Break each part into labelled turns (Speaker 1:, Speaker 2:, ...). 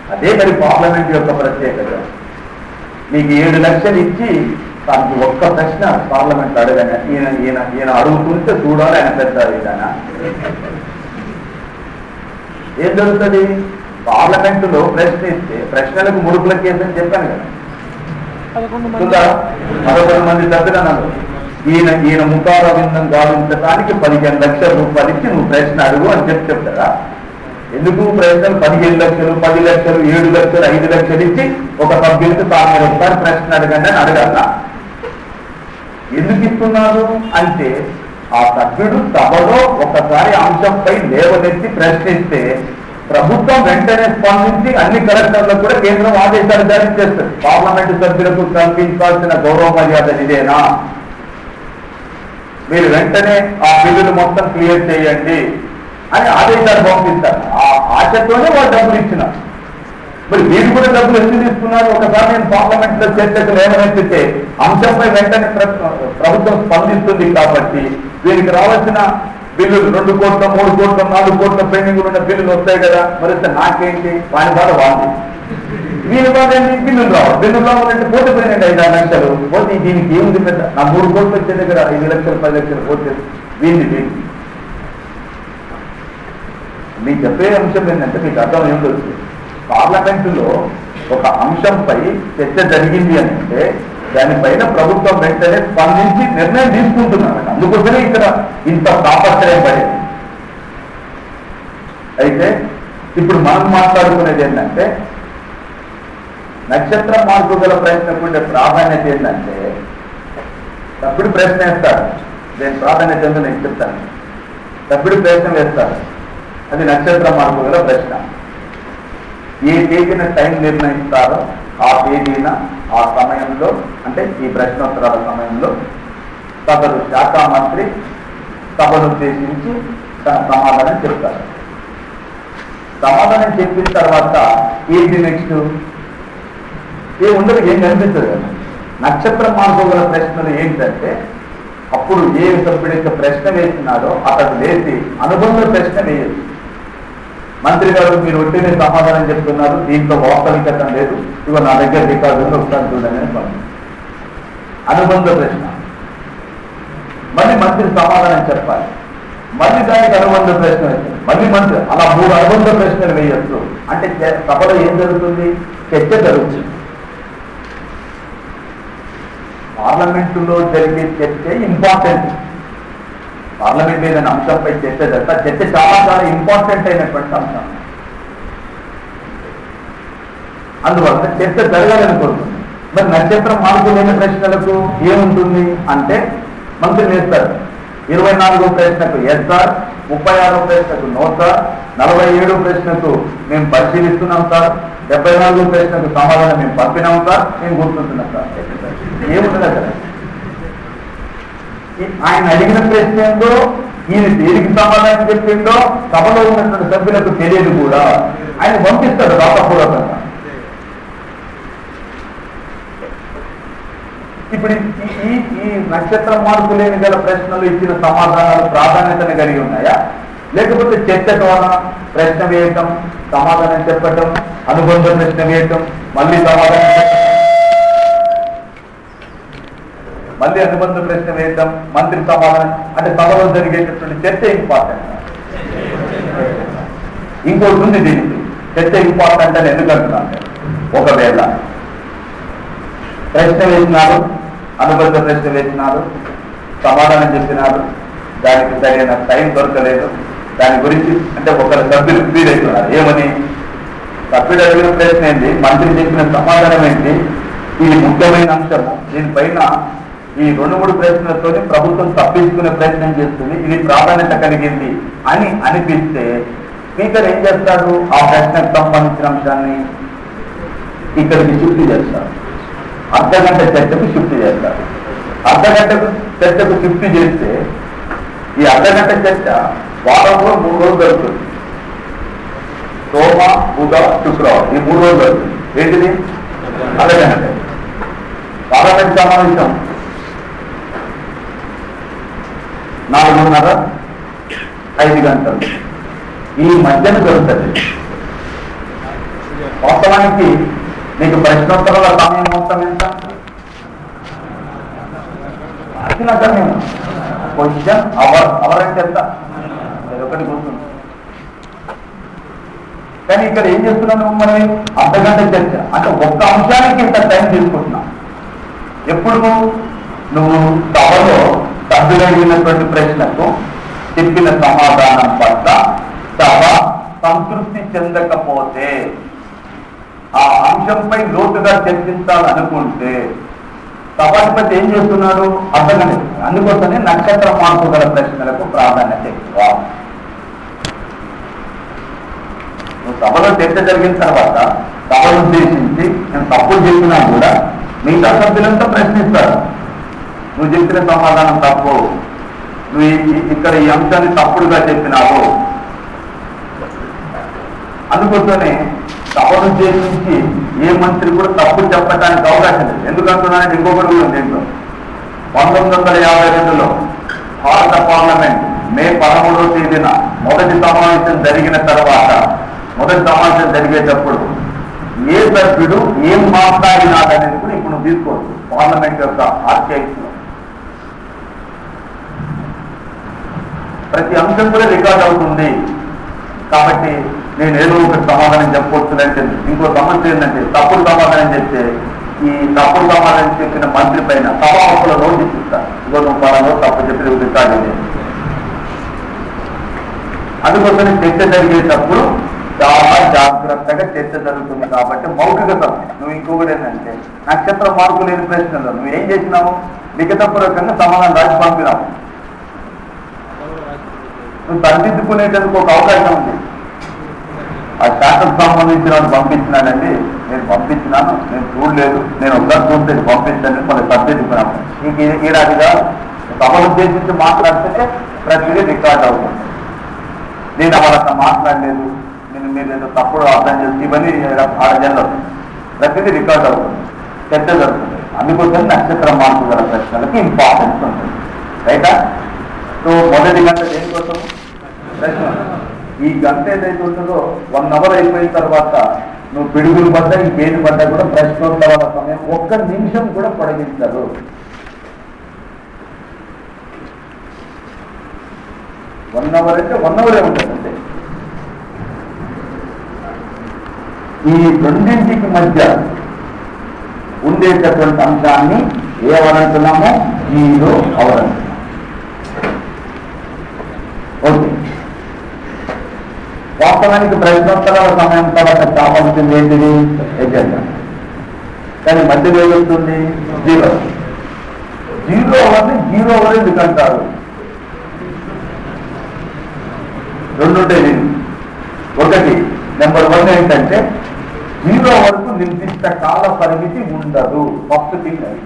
Speaker 1: అదే మరి పార్లమెంట్ యొక్క ప్రత్యేకత మీకు ఏడు లక్షలు ఇచ్చి తనకి ఒక్క ప్రశ్న పార్లమెంట్ అడగని ఈయన ఈయన ఈయన అడుగుతుంటే చూడాలి ఆయన పెద్ద విధాన ఏం జరుగుతుంది పార్లమెంటులో ప్రశ్న ఇస్తే ప్రశ్నలకు ముడుపుల కేసు అని చెప్పాను కదా
Speaker 2: పదకొండు మంది
Speaker 1: చూద్దా పదకొండు మంది సభ్యులు అన్నారు ఈయన ఈయన ముఖార విందం గావించడానికి పదిహేను లక్షల రూపాయలు ఇచ్చి నువ్వు ప్రశ్న అడుగు అని చెప్పి చెప్తారా ఎందుకు ప్రశ్నలు పదిహేను లక్షలు పది లక్షలు ఏడు లక్షలు ఐదు లక్షలు ఇచ్చి ఒక సభ్యునికి తాను మీరు ఒకసారి ప్రశ్న అడగండి అని అడగాల ఎందుకు ఇస్తున్నారు అంటే ఆ సభ్యుడు సభలో ఒకసారి అంశంపై లేవనెత్తి ప్రశ్నిస్తే ప్రభుత్వం వెంటనే స్పందించి అన్ని కలెక్టర్లకు కూడా కేంద్రం ఆదేశాలు జారీ చేస్తుంది పార్లమెంటు సభ్యులకు కల్పించాల్సిన గౌరవ మర్యాద ఇదేనా మీరు వెంటనే ఆ బిల్లులు మొత్తం క్లియర్ చేయండి అని ఆదేశాలు పంపిస్తారు ఆ ఆశతోనే వాళ్ళు డబ్బులు ఇచ్చినారు మరి వీరు కూడా డబ్బులు ఎందుకు తీసుకున్నారు ఒకసారి నేను పార్లమెంట్ లో చర్చకు లేవనెత్తితే అంశంపై వెంటనే ప్ర- ప్రభుత్వం స్పందిస్తుంది కాబట్టి వీరికి రావాల్సిన బిల్లులు రెండు కోట్ల మూడు కోట్ల నాలుగు కోట్ల పెండింగ్ ఉన్న బిల్లులు వస్తాయి కదా మరి వస్తే నాకేంటి వాని బాధ వాళ్ళు వీరి బాధ ఏంటి బిల్లులు రావు బిల్లులు రావాలంటే పోతే పోయినండి ఐదు ఆరు లక్షలు పోతే దీనికి ఏముంది పెద్ద నా మూడు కోట్లు వచ్చే దగ్గర ఐదు లక్షలు పది లక్షలు పోతే వీంది వీంది మీకు చెప్పే అంశం ఏంటంటే మీకు అర్థం ఏం తెలుసు పార్లమెంటులో ఒక అంశంపై చర్చ జరిగింది అని అంటే దానిపైన ప్రభుత్వం వెంటనే స్పందించి నిర్ణయం తీసుకుంటున్నారు అందుకోసమే ఇక్కడ ఇంత తాపత్రయం పడేది అయితే ఇప్పుడు మనం మాట్లాడుకునేది ఏంటంటే నక్షత్ర మార్పు గల ప్రశ్నకు ఉండే ప్రాధాన్యత ఏంటంటే తప్పుడు ప్రశ్న వేస్తారు దేని ప్రాధాన్యత ఏంటో నేను చెప్తాను తప్పుడు ప్రశ్న వేస్తారు అది నక్షత్ర మార్పు గల ప్రశ్న ఏ తేదీన టైం నిర్ణయిస్తారో ఆ తేదీన ఆ సమయంలో అంటే ఈ ప్రశ్నోత్తరాల సమయంలో సదరు శాఖ మంత్రి సభను ఉద్దేశించి తన సమాధానం చెప్తారు సమాధానం చెప్పిన తర్వాత ఏంటి నెక్స్ట్ ఏ ఉండదు ఏం కనిపిస్తుంది కదా నక్షత్ర మార్పు గల ప్రశ్నలు ఏంటంటే అప్పుడు ఏ సభ్యుడికి ప్రశ్న వేసినాడో అతడు లేచి అనుబంధ ప్రశ్న వేయదు మంత్రి గారు మీరు ఒట్టినే సమాధానం చెప్తున్నారు దీంట్లో వాస్తవికత లేదు ఇవ నా దగ్గర రికార్డు ఉంది ఒకసారి చూడండి అని పంపి అనుబంధ ప్రశ్న మళ్ళీ మంత్రి సమాధానం చెప్పాలి మళ్ళీ దానికి అనుబంధ ప్రశ్న వేయాలి మళ్ళీ మంత్రి అలా మూడు అనుబంధ ప్రశ్నలు వేయొచ్చు అంటే చే- సభలో ఏం జరుగుతుంది చర్చ జరుగుతుంది పార్లమెంటులో జరిగే చర్చ ఇంపార్టెంట్ పార్లమెంట్ ఏదైనా అంశంపై చర్చ జరుగుతా చర్చ చాలా చాలా ఇంపార్టెంట్ అయినటువంటి అంశం అందువల్ల చర్చ జరగాలని కోరుతుంది మరి నక్షత్రం మార్పు లేని ప్రశ్నలకు ఏముంటుంది అంటే మంత్రి వేస్తారు ఇరవై నాలుగో ప్రశ్నకు ఎస్ సార్ ముప్పై ఆరో ప్రశ్నకు నో సార్ నలభై ఏడో ప్రశ్నకు మేము పరిశీలిస్తున్నాం సార్ డెబ్బై నాలుగో ప్రశ్నకు సమాధానం మేము పంపినాం సార్ మేము గుర్తుంటున్నాం సార్ ఏముంటుంది అక్కడ ఈ- ఆయన అడిగిన ప్రశ్న ఏందో ఈయన దేనికి సమాధానం చెప్పిండో సభలో ఉన్నటువంటి సభ్యులకు తెలియదు కూడా ఆయన పంపిస్తాడు రాతపూర్వకంగా ఇప్పుడు ఈ- ఈ ఈ నక్షత్ర మార్పు లేని గల ప్రశ్నలు ఇచ్చిన సమాధానాలు ప్రాధాన్యతను కలిగి ఉన్నాయా లేకపోతే చర్చ ద్వారా ప్రశ్న వేయటం సమాధానం చెప్పటం అనుబంధ ప్రశ్న వేయటం మళ్ళీ సమాధానం చెప్పటం మళ్ళీ అనుబంధ ప్రశ్న వేయటం మంత్రి సమాధానం అంటే సభలో జరిగేటటువంటి చర్చ ఇంపార్టెంట్ ఇంకోటి ఉంది దీనికి చర్చ ఇంపార్టెంట్ అని ఎందుకు అంటున్నాను ఒకవేళ ప్రశ్న వేసినారు అనుబంధ ప్రశ్న వేసినారు సమాధానం చెప్పినారు దానికి సరైన టైం దొరకలేదు దాని గురించి అంటే ఒకరి సభ్యులు ఫీల్ అవుతున్నారు ఏమని సభ్యుడు అడిగిన ప్రశ్న ఏంటి మంత్రి చెప్పిన సమాధానం ఏంటి ఇది ముఖ్యమైన అంశము దీనిపైన ఈ రెండు మూడు ప్రశ్నలతో ప్రభుత్వం తప్పించుకునే ప్రయత్నం చేస్తుంది ఇది ప్రాధాన్యత కలిగింది అని అనిపిస్తే స్పీకర్ ఏం చేస్తాడు ఆ ప్రశ్నకు సంబంధించిన అంశాన్ని ఇక్కడికి షిఫ్ట్ చేస్తారు అర్ధగంట చర్చకు షిఫ్ట్ చేస్తారు అర్ధగంటకు చర్చకు షిఫ్ట్ చేస్తే ఈ అర్ధగంట చర్చ వారంలో మూడు రోజులు జరుగుతుంది సోమ బుధ శుక్రవారం ఈ మూడు రోజులు జరుగుతుంది ఏంటిది అర్ధగంట పార్లమెంట్ సమావేశం నాలుగున్నర ఐదు గంటలు ఈ మధ్యన జరుగుతుంది వాస్తవానికి నీకు ప్రశ్నోత్తరాల సమయం మొత్తం ఎంత అసలు సమయం క్వశ్చన్ అవర్ అవర్ అంటే ఎంత అది ఒకటి గుర్తుంది కానీ ఇక్కడ ఏం చేస్తున్నాను మనం అర్ధగంట చర్చ అంటే ఒక్క అంశానికి ఇంత టైం తీసుకుంటున్నాం ఎప్పుడు నువ్వు సభలో సభ్యులైనటువంటి ప్రశ్నకు చెప్పిన సమాధానం పట్ల సభ సంతృప్తి చెందకపోతే ఆ అంశంపై లోతుగా చర్చించాలనుకుంటే సభాధిపతి ఏం చేస్తున్నాడు అర్థమని అందుకోసమే నక్షత్ర మార్పు గల ప్రశ్నలకు ప్రాధాన్యత ఎక్కువ నువ్వు సభలో చర్చ జరిగిన తర్వాత సభను ఉద్దేశించి నేను తప్పులు చెప్పినా కూడా మిగతా సభ్యులంతా ప్రశ్నిస్తారు నువ్వు చెప్పిన సమాధానం తప్పు నువ్వు ఈ- ఈ- ఇక్కడ ఈ అంశాన్ని తప్పుడుగా చెప్పినావు అందుకోసమే సభను ఉద్దేశించి ఏ మంత్రి కూడా తప్పు చెప్పడానికి అవకాశం లేదు ఎందుకంటున్నానంటే ఇంకొకటి కూడా ఉంది దీంట్లో పంతొమ్మిది వందల యాభై రెండులో భారత పార్లమెంట్ మే పదమూడవ తేదీన మొదటి సమావేశం జరిగిన తర్వాత మొదటి సమావేశం జరిగేటప్పుడు ఏ సభ్యుడు ఏం మాట్లాడినాడనేది కూడా ఇప్పుడు నువ్వు తీసుకోవచ్చు పార్లమెంట్ యొక్క ఆర్కైవ్స్ లో ప్రతి అంశం కూడా రికార్డ్ అవుతుంది కాబట్టి నేను ఏదో ఒక సమాధానం చెప్పవచ్చు అంటే ఇంకో సమస్య ఏంటంటే తప్పుడు సమాధానం చెప్తే ఈ తప్పుడు సమాధానం చెప్పిన మంత్రి పైన సభాపకుల నోటీస్ ఇస్తారు ఇగో నువ్వు పలానా తప్పు చెప్పి రికార్డ్ అయ్యేది అందుకోసం చర్చ జరిగేటప్పుడు చాలా జాగ్రత్తగా చర్చ జరుగుతుంది కాబట్టి మౌఖిక సమయం నువ్వు ఇంకొకటి ఏంటంటే నక్షత్ర మార్పు లేని ప్రశ్నలు నువ్వు ఏం చేసినావు లిఖితపూర్వకంగా సమాధానం రాసి పంపినావు నువ్వు సరిదిద్దుకునేటందుకు ఒక అవకాశం ఉంది ఆ శాఖకు సంబంధించిన వాడు పంపించినానండి నేను పంపించినాను నేను చూడలేదు నేను ఒకసారి చూస్తే పంపించాను కొన్ని సరిదిద్దుకున్నాము నీకు ఈ- ఈరాదిగా సభను ఉద్దేశించి మాట్లాడితే ప్రతిదీ రికార్డ్ అవుతుంది నేను వాళ్ళంతా మాట్లాడలేదు నేను మీరు ఏదో తప్పుడు అర్థం చేసి ఇవన్నీ ఆడజల్లో ప్రతిదీ రికార్డ్ అవుతుంది చర్చ జరుగుతుంది అందుకోసం నక్షత్ర మార్పు గల ప్రశ్నలకి ఇంపార్టెన్స్ ఉంటుంది రైటా సో మొదటి గంట దేనికోసం ప్రశ్న ఈ గంట ఏదైతే ఉంటుందో వన్ అవర్ అయిపోయిన తర్వాత నువ్వు పిడుగులు పడ్డా ఇంకేది పడ్డా కూడా ప్రశ్నోత్తరాల సమయం ఒక్క నిమిషం కూడా పొడిగించరు వన్ అవర్ అంటే వన్ అవరే ఉంటుంది అంతే ఈ రెండింటికి మధ్య ఉండేటటువంటి అంశాన్ని ఏ అవర్ అంటున్నామో జీరో అవర్ అంటున్నాం ఓకే వాస్తవానికి ప్రశ్నోత్తరాల సమయం తర్వాత కావాల్సింది ఏంటిది ఎజెండా కానీ మధ్యలో ఏమవుతుంది జీరో జీరో అవర్ని జీరో అవర్ ఎందుకు అంటారు రెండు ఉంటాయి దీనికి. ఒకటి నెంబర్ వన్ ఏంటంటే జీరో వరకు నిర్దిష్ట కాల పరిమితి ఉండదు ఫస్ట్ థింగ్ అది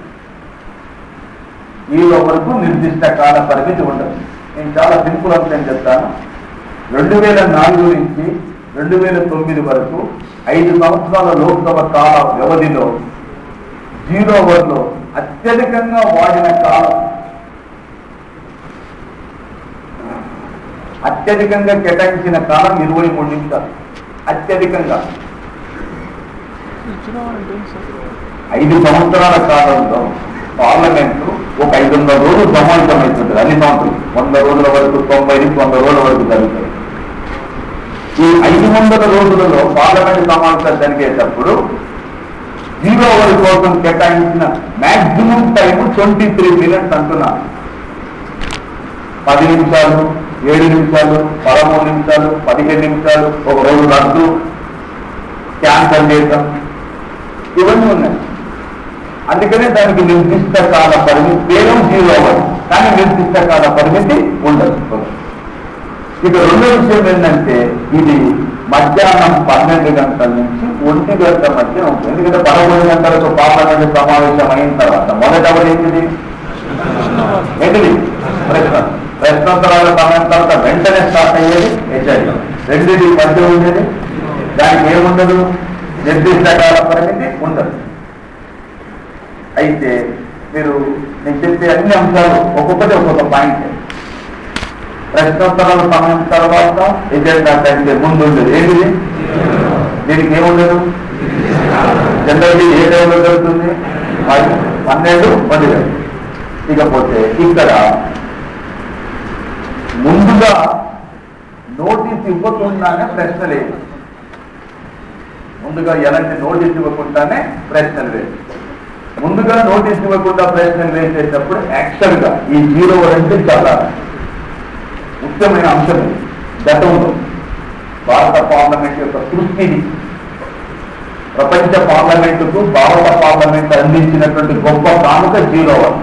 Speaker 1: జీరో వరకు నిర్దిష్ట కాల పరిమితి ఉండదు నేను చాలా సింపుల్ అంశం చెప్తాను రెండు వేల నాలుగు నుంచి రెండు వేల తొమ్మిది వరకు ఐదు సంవత్సరాల లోక్సభ కాల వ్యవధిలో జీరో అవర్లో అత్యధికంగా వాడిన కాలం అత్యధికంగా కేటాయించిన కాలం ఇరవై మూడు నిమిషాలు అత్యధికంగా
Speaker 2: ఇచ్చిన అంటే ఏంటి సార్
Speaker 1: ఐదు సంవత్సరాల కాలంలో పార్లమెంటు ఒక ఐదు వందల రోజులు సమావేశం అవుతుంటుంది అన్ని సంవత్సరం వంద రోజుల వరకు తొంభై నుంచి వంద రోజుల వరకు జరుగుతాయి ఈ ఐదు వందల రోజులలో పార్లమెంట్ సమావేశాలు జరిగేటప్పుడు జీరో అవర్ కోసం కేటాయించిన maximum time twenty three minutes అంటున్నారు పది నిమిషాలు ఏడు నిమిషాలు పదమూడు నిమిషాలు పదిహేను నిమిషాలు ఒక రోజు రద్దు క్యాన్సల్ చేయటం ఇవన్నీ ఉన్నాయి అందుకనే దానికి నిర్దిష్ట కాల పరిమితి కేవలం జీరో అవ్వదు కానీ నిర్దిష్ట కాల పరిమితి ఉండదు ఇక రెండో విషయం ఏంటంటే ఇది మధ్యాహ్నం పన్నెండు గంటల నుంచి ఒంటి గంట మధ్య ఉంటుంది ఎందుకంటే పదకొండు గంటలకు పార్లమెంట్ సమావేశం అయిన తర్వాత మొదట ఎవరు ఏంటిది ఏంటిది ప్రశ్న ప్రశ్నోత్తరాల సమయం తర్వాత వెంటనే స్టార్ట్ అయ్యేది హెచ్ఐడి రెండింటి మధ్య ఉండేది దానికి ఏముండదు నిర్దిష్ట కాల పరిమితి ఉండదు అయితే మీరు నేను చెప్పే అన్ని అంశాలు ఒక్కొక్కటి ఒక్కొక్క పాయింట్ ప్రశ్నోత్తరాల సమయం తర్వాత ఎజెండా కంటే ముందు ఉండేది ఏంటిది దీనికి ఏముండదు జనరల్గా ఏ టైంలో జరుగుతుంది పది పన్నెండు పదిహేను ఇకపోతే ఇక్కడ ముందుగా నోటీస్ ఇవ్వకుండానే ప్రశ్న లేదు ముందుగా ఎలాంటి నోటీస్ ఇవ్వకుండానే ప్రశ్నలు లేదు ముందుగా నోటీస్ ఇవ్వకుండా ప్రశ్నలు వేసేటప్పుడు యాక్చువల్ గా ఈ జీరో అంటే చాలా ముఖ్యమైన అంశం ఇది. గతంలో భారత పార్లమెంట్ యొక్క సృష్టిని ప్రపంచ పార్లమెంటుకు భారత పార్లమెంట్ అందించినటువంటి గొప్ప కానుక జీరో వన్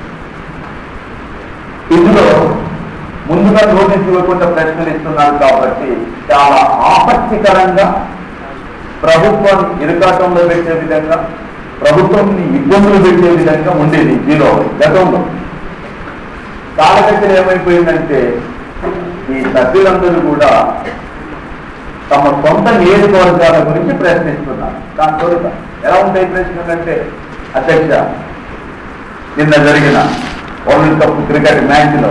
Speaker 1: ఇందులో ముందుగా నోటీస్ ఇవ్వకుండా ప్రశ్నలు ఇస్తున్నారు కాబట్టి చాలా ఆసక్తికరంగా ప్రభుత్వం ఇరకాటంలో పెట్టే విధంగా ప్రభుత్వంని ఇబ్బందులు పెట్టే విధంగా ఉండేది జీరో గతంలో కాలగట్టలు ఏమైపోయిందంటే ఈ సభ్యులందరూ కూడా తమ సొంత నియోజకవర్గాల గురించి ప్రశ్నిస్తున్నారు దాని తోడుగా ఎలా ఉంటాయి ప్రశ్నలు అంటే అధ్యక్ష నిన్న జరిగిన వరల్డ్ కప్ క్రికెట్ మ్యాచ్లో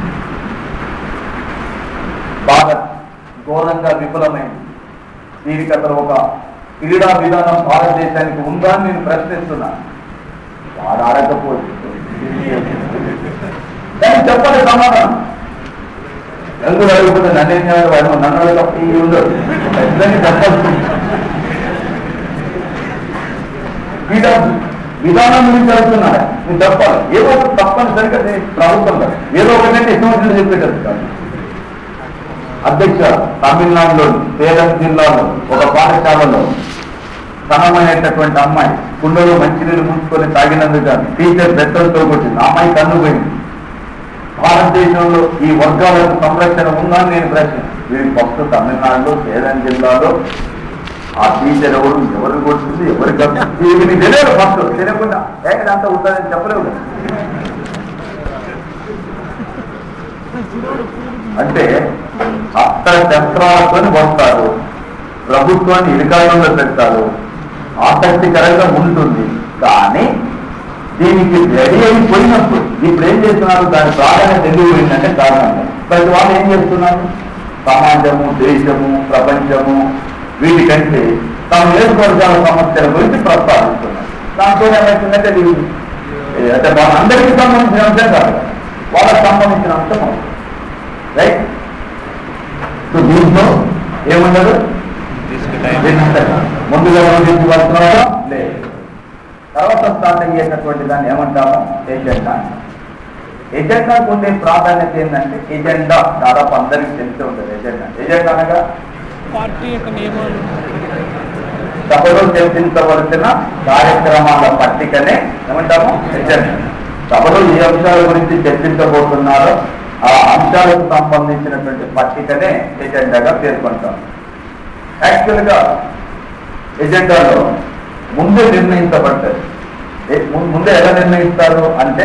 Speaker 1: భారత్ ఘోరంగా విఫలమైంది దీనికి అసలు ఒక క్రీడా విధానం భారతదేశానికి ఉందా అని నేను ప్రశ్నిస్తున్నాను వాడు ఆడకపోతే కానీ చెప్పండి సమాధానం ఎందుకు అడిగిపోతే నన్ను ఏం చేయాలి వాడు నన్ను అడగకపోతే ఈ ఉండదు ఖచ్చితంగా చెప్పాల్సి క్రీడా విధానం గురించి అడుగుతున్నాడు నువ్వు చెప్పాలి ఏదో ఒకటి తప్పనిసరిగా నేను ప్రభుత్వం కదా. ఏదో ఒకటి ఇష్టం వచ్చినట్టు చెప్పేటట్టు కాదు అధ్యక్ష తమిళనాడులోని సేలం జిల్లాలో ఒక పాఠశాలలో సనమైనటువంటి అమ్మాయి కుండలో మంచినీళ్ళు ముంచుకొని తాగినందుకు టీచర్ బెత్తలతో కొట్టింది ఆ అమ్మాయి కన్ను పోయింది భారతదేశంలో ఈ వర్గాలకు సంరక్షణ ఉందా అని నేను ప్రశ్న వీరి ఫస్ట్ తమిళనాడులో సేలం జిల్లాలో ఆ టీచర్ ఎవరు ఎవరు కొడుతుంది ఎవరు వీరికి తెలియదు ఫస్ట్ తెలియకుండా ఏకంతా ఉంటుందని చెప్పలేవు కదా అంటే అస్త్ర శస్త్రాలతో వస్తారు ప్రభుత్వాన్ని ఇరికాలంలో పెడతారు ఆసక్తికరంగా ఉంటుంది కానీ దీనికి రెడీ అయిపోయినప్పుడు ఇప్పుడు ఏం చేస్తున్నారు దాని ప్రాధాన్యత ఎందుకు పోయిందంటే కారణం ప్రతి వాళ్ళు ఏం చేస్తున్నారు సమాజము దేశము ప్రపంచము వీటికంటే తమ నియోజకవర్గాల సమస్యల గురించి ప్రస్తావిస్తున్నారు దాంతో ఏమవుతుందంటే ఇది ఏ, అంటే వాళ్ళందరికీ సంబంధించిన అంశం కాదు వాళ్ళకి సంబంధించిన అంశం అవుతుంది రైట్ సో దీంట్లో ఏముండదు ముందుగా నోటీసు వస్తున్నారా లేదు తర్వాత స్టార్ట్ అయ్యేటటువంటి దాన్ని ఏమంటాము ఎజెండా ఎజెండాకు ఉండే ప్రాధాన్యత ఏంటంటే ఎజెండా దాదాపు అందరికీ తెలిసి ఉంటుంది ఎజెండా ఎజెండా అనగా
Speaker 2: పార్టీ యొక్క నియమాలు
Speaker 1: సభలో చర్చించవలసిన కార్యక్రమాల పట్టికనే ఏమంటాము ఎజెండా సభలో ఏ అంశాల గురించి చర్చించబోతున్నారో ఆ అంశాలకు సంబంధించినటువంటి పట్టికనే ఎజెండాగా పేర్కొంటాం యాక్చువల్గా ఎజెండాలో ముందే నిర్ణయించబడ్డది ఏ- ము- ముందే ఎలా నిర్ణయిస్తారు అంటే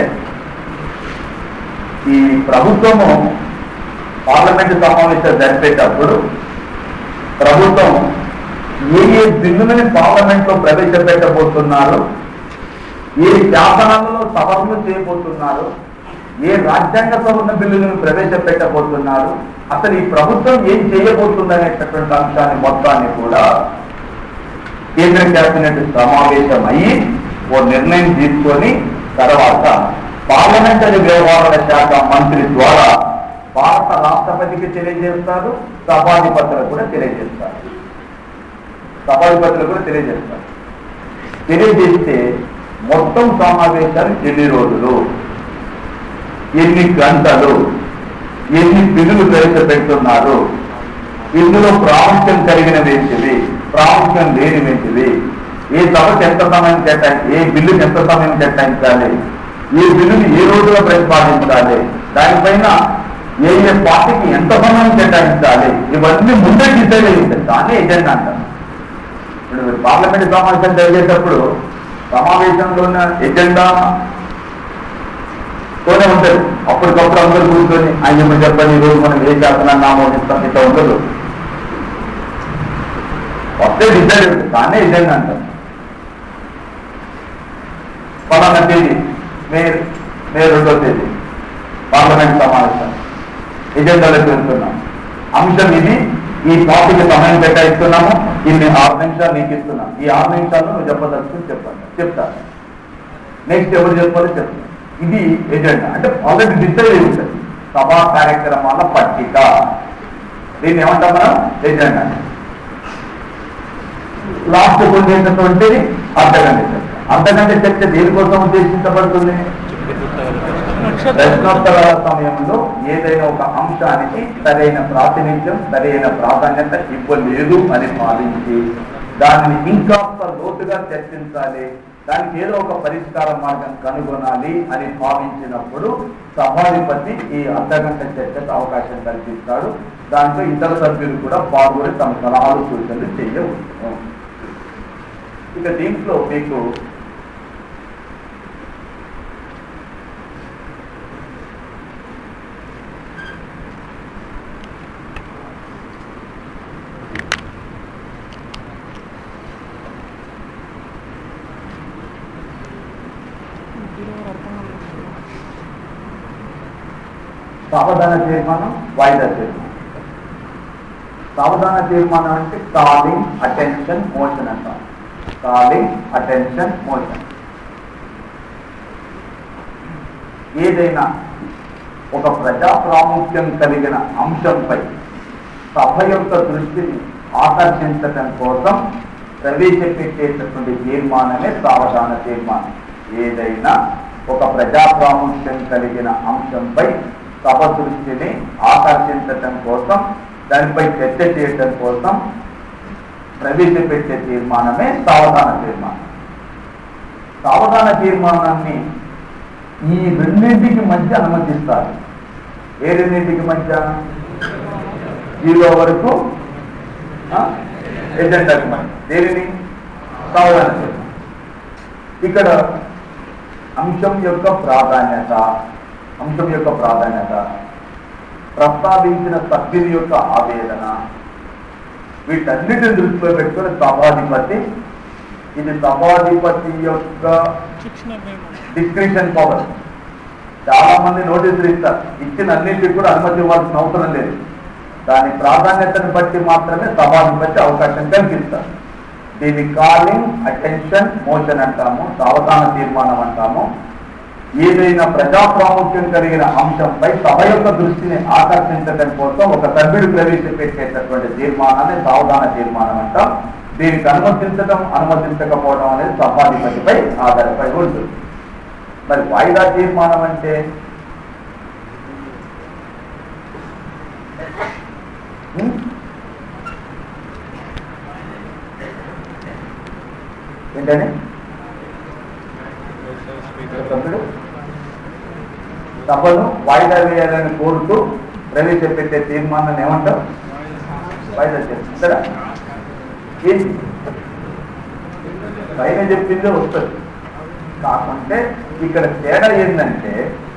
Speaker 1: ఈ ప్రభుత్వము పార్లమెంటు సమావేశాలు జరిపేటప్పుడు ప్రభుత్వం ఏ ఏ బిల్లులని పార్లమెంట్ లో ప్రవేశపెట్టబోతున్నారు ఏ శాసనాలలో సవరణలు చేయబోతున్నారు ఏ రాజ్యాంగ సవరణ బిల్లులను ప్రవేశపెట్టబోతున్నారు అసలు ఈ ప్రభుత్వం ఏం చేయబోతుందనేటటువంటి అంశాన్ని మొత్తాన్ని కూడా కేంద్ర కేబినెట్ సమావేశం అయ్యి ఓ నిర్ణయం తీసుకొని తర్వాత పార్లమెంటరీ వ్యవహారాల శాఖ మంత్రి ద్వారా భారత రాష్ట్రపతికి తెలియజేస్తారు సభాధిపతులకు కూడా తెలియజేస్తారు సభాధిపతులకు కూడా తెలియజేస్తారు తెలియజేస్తే మొత్తం సమావేశాలు ఎన్ని రోజులు ఎన్ని గంటలు ఎన్ని బిల్లులు ప్రవేశపెడుతున్నారు ఇందులో ప్రాముఖ్యం కలిగినవి ఏంటివి ప్రాముఖ్యం లేనివేంటివి ఏ సభకు ఎంత సమయం కేటాయి ఏ బిల్లుకి ఎంత సమయం కేటాయించాలి ఏ బిల్లుని ఏ రోజులో ప్రతిపాదించాలి దానిపైన ఏ ఏ పార్టీకి ఎంత సమయం కేటాయించాలి ఇవన్నీ ముందే డిసైడ్ అయ్యి ఉంటాయి దాన్ని ఎజెండా అంటారు ఇప్పుడు పార్లమెంట్ సమావేశం జరిగేటప్పుడు సమావేశంలో ఉన్న ఎజెండా తోనే ఉంటుంది అప్పటికప్పుడు అందరూ కూర్చొని ఆయన చెప్పండి ఈ రోజు మనం ఏ శాసనాన్ని ఆమోదిస్తాం ఇట్లా ఉండదు వస్తే డిసైడ్ ఉంటుంది దాన్నే ఎజెండా అంటారు పలానా తేదీ మే మే రెండో తేదీ పార్లమెంట్ సమావేశం ఎజెండాలోకి వెళ్తున్నాం అంశం ఇది ఈ పార్టీకి సమయం కేటాయిస్తున్నాము ఇన్ని ఆరు నిమిషాలు నీకు ఇస్తున్నా ఈ ఆరు నిమిషాలు నువ్వు చెప్పదలుచుకుని చెప్పండి చెప్తాను నెక్స్ట్ ఎవరు చెప్పాలో చెప్తాను ఇది ఎజెండా అంటే ఆల్రెడీ డిసైడ్ అయి ఉంటుంది సభా కార్యక్రమాల పట్టిక దీన్ని ఏమంటాం మనం ఎజెండా లాస్ట్ పొందేటటువంటి అర్ధగంట చర్చ అర్ధగంట చర్చ దేనికోసం ఉద్దేశించబడుతుంది ప్రశ్నోత్తరాల సమయంలో ఏదైనా ఒక అంశానికి సరైన ప్రాతినిధ్యం సరైన ప్రాధాన్యత ఇవ్వలేదు అని భావించి దానిని ఇంకా లోతుగా చర్చించాలి దానికి ఏదో ఒక పరిష్కార మార్గం కనుగొనాలి అని భావించినప్పుడు సభాధిపతి ఈ అర్ధగంట చర్చకు అవకాశం కల్పిస్తాడు దాంట్లో ఇతర సభ్యులు కూడా పాల్గొని తమ సలహాలు సూచనలు చేయవచ్చు ఇక దీంట్లో మీకు సావధాన తీర్మానం వాయిదా తీర్మానం సావధాన తీర్మానం అంటే కాలింగ్ అటెన్షన్ మోషన్ అంటాం కాలింగ్ అటెన్షన్ మోషన్ ఏదైనా ఒక ప్రజా ప్రాముఖ్యం కలిగిన అంశంపై సభ యొక్క దృష్టిని ఆకర్షించటం కోసం ప్రవేశపెట్టేటటువంటి తీర్మానమే సావధాన తీర్మానం ఏదైనా ఒక ప్రజా ప్రాముఖ్యం కలిగిన అంశంపై సభ దృష్టిని ఆకర్షించటం కోసం దానిపై చర్చ చేయటం కోసం ప్రవేశపెట్టే తీర్మానమే సావధాన తీర్మానం సావధాన తీర్మానాన్ని ఈ రెండింటికి మధ్య అనుమతిస్తారు ఏ రెండింటికి మధ్య జీరో వరకు ఎజెండాకి మధ్య దేనిని సావధాన తీర్మానం ఇక్కడ అంశం యొక్క ప్రాధాన్యత అంశం యొక్క ప్రాధాన్యత ప్రస్తావించిన సభ్యుని యొక్క ఆవేదన వీటన్నిటిని దృష్టిలో పెట్టుకుని సభాధిపతి ఇది సభాధిపతి యొక్క
Speaker 2: శిక్షణ నియమం
Speaker 1: డిస్క్రిప్షన్ పవర్ చాలా మంది నోటీసులు ఇస్తారు ఇచ్చిన అన్నింటికి కూడా అనుమతి ఇవ్వాల్సిన అవసరం లేదు దాని ప్రాధాన్యతను బట్టి మాత్రమే సభాధిపతి అవకాశం కల్పిస్తారు దీన్ని కాలింగ్ అటెన్షన్ మోషన్ అంటాము సావధాన తీర్మానం అంటాము ఏదైనా ప్రజా ప్రాముఖ్యం కలిగిన అంశంపై సభ యొక్క దృష్టిని ఆకర్షించడం కోసం ఒక సభ్యుడు ప్రవేశపెట్టేటటువంటి తీర్మానాన్ని సావధాన తీర్మానం అంటాం దీనికి అనుమతించడం అనుమతించకపోవడం అనేది సభాధిపతిపై ఆధారపడి ఉంటుంది మరి వాయిదా తీర్మానం అంటే ఉం? ఏంటని సభ్యుడు సభను వాయిదా వేయాలని కోరుతూ ప్రవేశపెట్టే తీర్మానాన్ని ఏమంటారు వాయిదా చేస్తారా ఏంటి పైన చెప్పిందే వస్తుంది కాకుంటే ఇక్కడ తేడా ఏంటంటే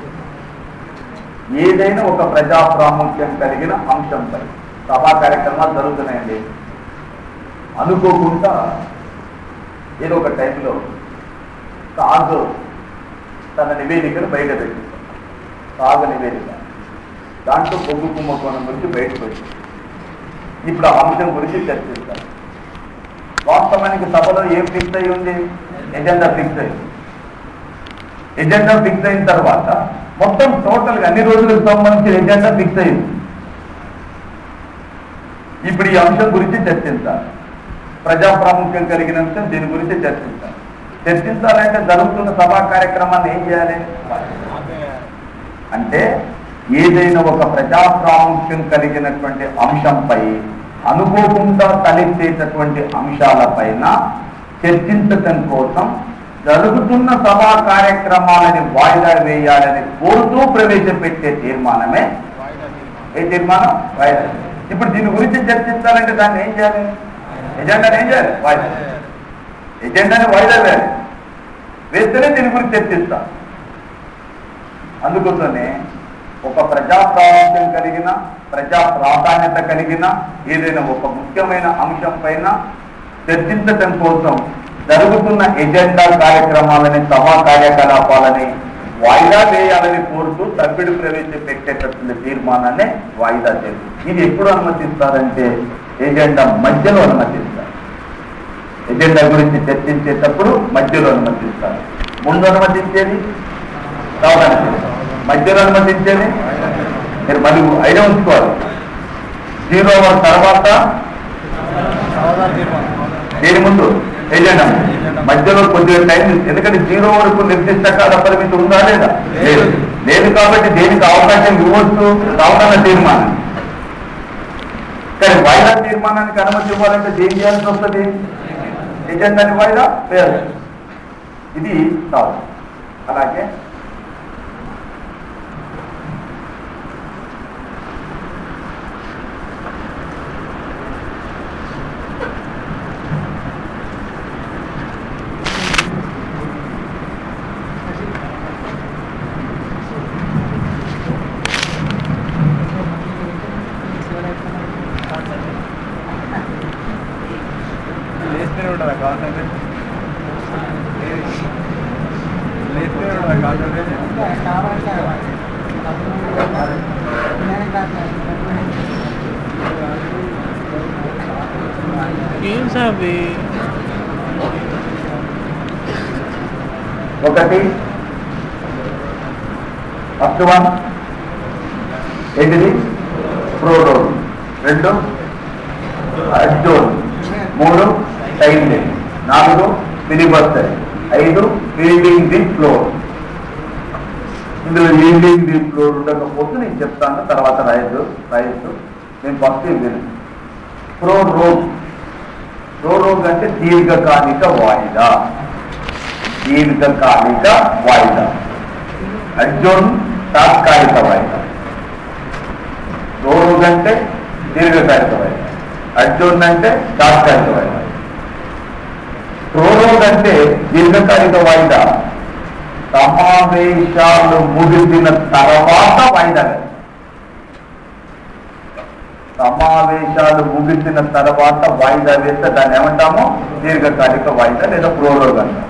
Speaker 1: ఏదైనా ఒక ప్రజా ప్రాముఖ్యం కలిగిన అంశంపై సభా కార్యక్రమాలు జరుగుతున్నాయండి అనుకోకుండా ఏదో ఒక టైంలో కాదు తన నివేదికను బయట పెట్టింది కాగ నివేదిక దాంట్లో బొగ్గు కుంభకోణం గురించి బయటకు వచ్చింది ఇప్పుడు ఆ అంశం గురించి చర్చిస్తారు వాస్తవానికి సభలో ఏం ఫిక్స్ అయి ఉంది ఎజెండా ఫిక్స్ అయింది ఎజెండా ఫిక్స్ అయిన తర్వాత మొత్తం టోటల్ గా అన్ని రోజులకు సంబంధించిన ఎజెండా ఫిక్స్ అయింది ఇప్పుడు ఈ అంశం గురించి చర్చించాలి ప్రజా ప్రాముఖ్యం కలిగిన అంశం దీని గురించి చర్చించాలి చర్చించాలంటే జరుగుతున్న సభా కార్యక్రమాన్ని ఏం చేయాలి అంటే ఏదైనా ఒక ప్రజా ప్రాముఖ్యం కలిగినటువంటి అంశంపై అనుకోకుండా తలెత్తేటటువంటి అంశాలపైన చర్చించటం కోసం జరుగుతున్న సభా కార్యక్రమాలని వాయిదా వేయాలని కోరుతూ ప్రవేశపెట్టే తీర్మానమే ఏ తీర్మానం వాయిదా ఇప్పుడు దీని గురించి చర్చించాలంటే దాన్ని ఏం చేయాలి ఎజెండాని ఏం చేయాలి వాయిదా ఎజెండాని వాయిదా వేయాలి వేస్తేనే దీని గురించి చర్చిస్తాం అందుకోసమే ఒక ప్రజా ప్రాముఖ్యం కలిగిన ప్రజా ప్రాధాన్యత కలిగిన ఏదైనా ఒక ముఖ్యమైన అంశం పైన చర్చించటం కోసం జరుగుతున్న ఎజెండా కార్యక్రమాలని సభా కార్యకలాపాలని వాయిదా వేయాలని కోరుతూ సభ్యుడు ప్రవేశపెట్టేటటువంటి తీర్మానాన్ని వాయిదా చేస్తుంది ఇది ఎప్పుడు అనుమతిస్తారంటే ఎజెండా మధ్యలో అనుమతిస్తారు ఎజెండా గురించి చర్చించేటప్పుడు మధ్యలో అనుమతిస్తారు ముందు అనుమతించేది రావడానికి మధ్యలో అనుమతించేది మీరు మళ్ళీ ఐడియా ఉంచుకోవాలి జీరో అవర్ తర్వాత దేని ముందు ఎజెండా మధ్యలో కొద్దిగా టైం ఇస్తుంది. ఎందుకంటే జీరో వరకు నిర్దిష్ట కాల పరిమితి ఉందా లేదా లేదు లేదు కాబట్టి దేనికి అవకాశం ఇవ్వచ్చు రావడానికి తీర్మానం కానీ వాయిదా తీర్మానానికి అనుమతి ఇవ్వాలంటే ఏం చేయాల్సి వస్తుంది ఎజెండాని వాయిదా వేయాలి ఇది కాదు అలాగే
Speaker 3: లేస్తూనే ఉంటుందా కాన్సన్ట్రేషన్ లేస్తూనే ఉంటుందా కాన్సన్ట్రేషన్
Speaker 2: గేమ్స్ అవి
Speaker 1: ఒకటి ఫస్ట్ వన్ ఏంటిది ప్రోడోన్ రెండు అడ్జోన్ మూడు టైం నాలుగు ఫిలిబస్టర్ ఐదు ఫీల్డింగ్ ది ఫ్లోర్ ఇందులో ఫీల్డింగ్ ది ఫ్లోర్ ఉండకపోతే నేను చెప్తాను తర్వాత రాయద్దు రాయొద్దు నేను ఫస్ట్ ఇది విను ప్రో రోగ్ ప్రో రోగ్ అంటే దీర్ఘకాలిక వాయిదా దీర్ఘకాలిక వాయిదా అడ్జోన్ తాత్కాలిక వాయిదా రోగ్ అంటే దీర్ఘకాలిక వాయిదా అడ్జోన్ అంటే తాత్కాలిక వాయిదా ప్రోరోగ్ అంటే దీర్ఘకాలిక వాయిదా సమావేశాలు ముగిసిన తర్వాత వాయిదా వేస్తారు. సమావేశాలు ముగిసిన తర్వాత వాయిదా వేస్తే దాన్ని ఏమంటాము దీర్ఘకాలిక వాయిదా లేదా ప్రోరోగ్ అంటాం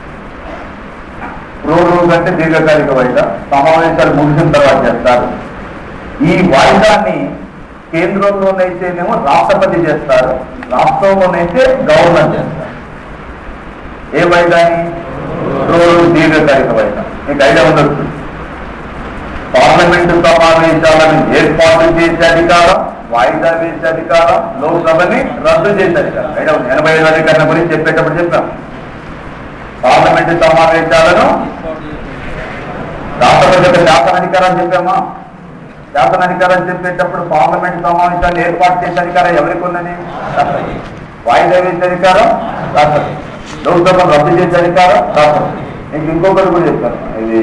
Speaker 1: ప్రోరోగ్ అంటే దీర్ఘకాలిక వాయిదా సమావేశాలు ముగిసిన తర్వాత చేస్తారు ఈ వాయిదాన్ని కేంద్రంలోనైతేనేమో రాష్ట్రపతి చేస్తారు రాష్ట్రంలోనైతే గవర్నర్ చేస్తారు ఏ వాయిదాని ప్రోరోగ్ దీర్ఘకాలిక వాయిదా మీకు ఐడియా ఉండొచ్చు పార్లమెంటు సమావేశాలను ఏర్పాటు చేసే అధికారం వాయిదా వేసే అధికారం లోక్సభని రద్దు చేసే అధికారం ఐడియా ఉంది ఎనభై ఐదు అధికారం గురించి చెప్పేటప్పుడు చెప్పాం పార్లమెంటు సమావేశాలను రాష్ట్రపతి యొక్క శాసనాధికారం చెప్పామా శాసనాధికారం చెప్పేటప్పుడు పార్లమెంట్ సమావేశాన్ని ఏర్పాటు చేసే అధికారం ఎవరికి ఉన్నది రాష్ట్రపతి వాయిదా వేసే అధికారం రాష్ట్రపతి లోక్సభను రద్దు చేసే అధికారం రాష్ట్రపతి ఇంక ఇంకొకటి కూడా చెప్తాను ఇది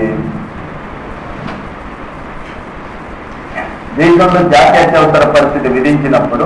Speaker 1: దేశంలో జాతీయ అత్యవసర పరిస్థితి విధించినప్పుడు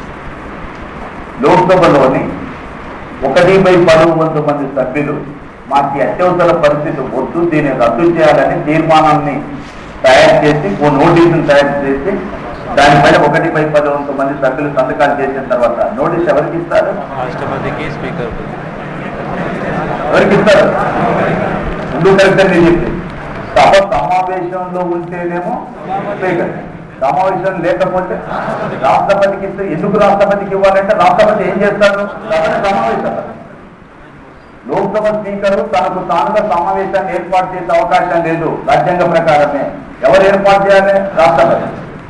Speaker 1: లోక్సభలోని ఒకటి బై పదవు వంద మంది సభ్యులు మాకు ఈ అత్యవసర పరిస్థితి వద్దు దీన్ని రద్దు చేయాలని తీర్మానాన్ని తయారు చేసి ఓ నోటీసును తయారు చేసి దానిపైన ఒకటి బై పదవంత మంది సభ్యులు సంతకాలు చేసిన తర్వాత నోటీస్ ఎవరికి ఇస్తారు
Speaker 3: రాష్ట్రపతికి స్పీకర్
Speaker 1: ఎవరికి ఇస్తారు ముందు కరెక్ట్ నేను చెప్పి సభ సమావేశంలో ఉంటేనేమో స్పీకర్ సమావేశం లేకపోతే రాష్ట్రపతికి ఇస్తే ఎందుకు రాష్ట్రపతికి ఇవ్వాలంటే రాష్ట్రపతి ఏం చేస్తారు సభని సమావేశం లోక్సభ స్పీకర్ తనకు తానుగా సమావేశాన్ని ఏర్పాటు చేసే అవకాశం లేదు రాజ్యాంగ ప్రకారమే ఎవరు ఏర్పాటు చేయాలి రాష్ట్రపతి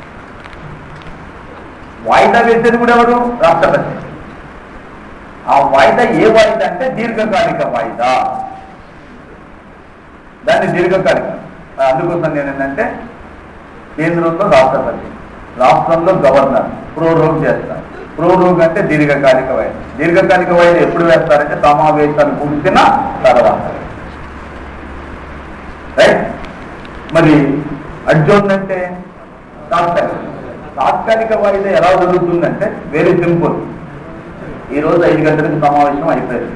Speaker 1: వాయిదా వేసేది కూడా ఎవరు రాష్ట్రపతి ఆ వాయిదా ఏ వాయిదా అంటే దీర్ఘకాలిక వాయిదా దాన్ని దీర్ఘకాలిక అందుకోసం నేను ఏంటంటే కేంద్రంలో రాష్ట్రపతి రాష్ట్రంలో గవర్నర్ ప్రోరోగ్ చేస్తారు ప్రోరోగ్ అంటే దీర్ఘకాలిక వాయిదా దీర్ఘకాలిక వాయిదా ఎప్పుడు వేస్తారంటే సమావేశాలు ముగిసిన తర్వాత రైట్ మరి అడ్జోన్ అంటే తాత్కాలిక తాత్కాలిక వాయిదా ఎలా జరుగుతుందంటే వెరీ సింపుల్ ఈ రోజు ఐదు గంటలకు సమావేశం అయిపోయింది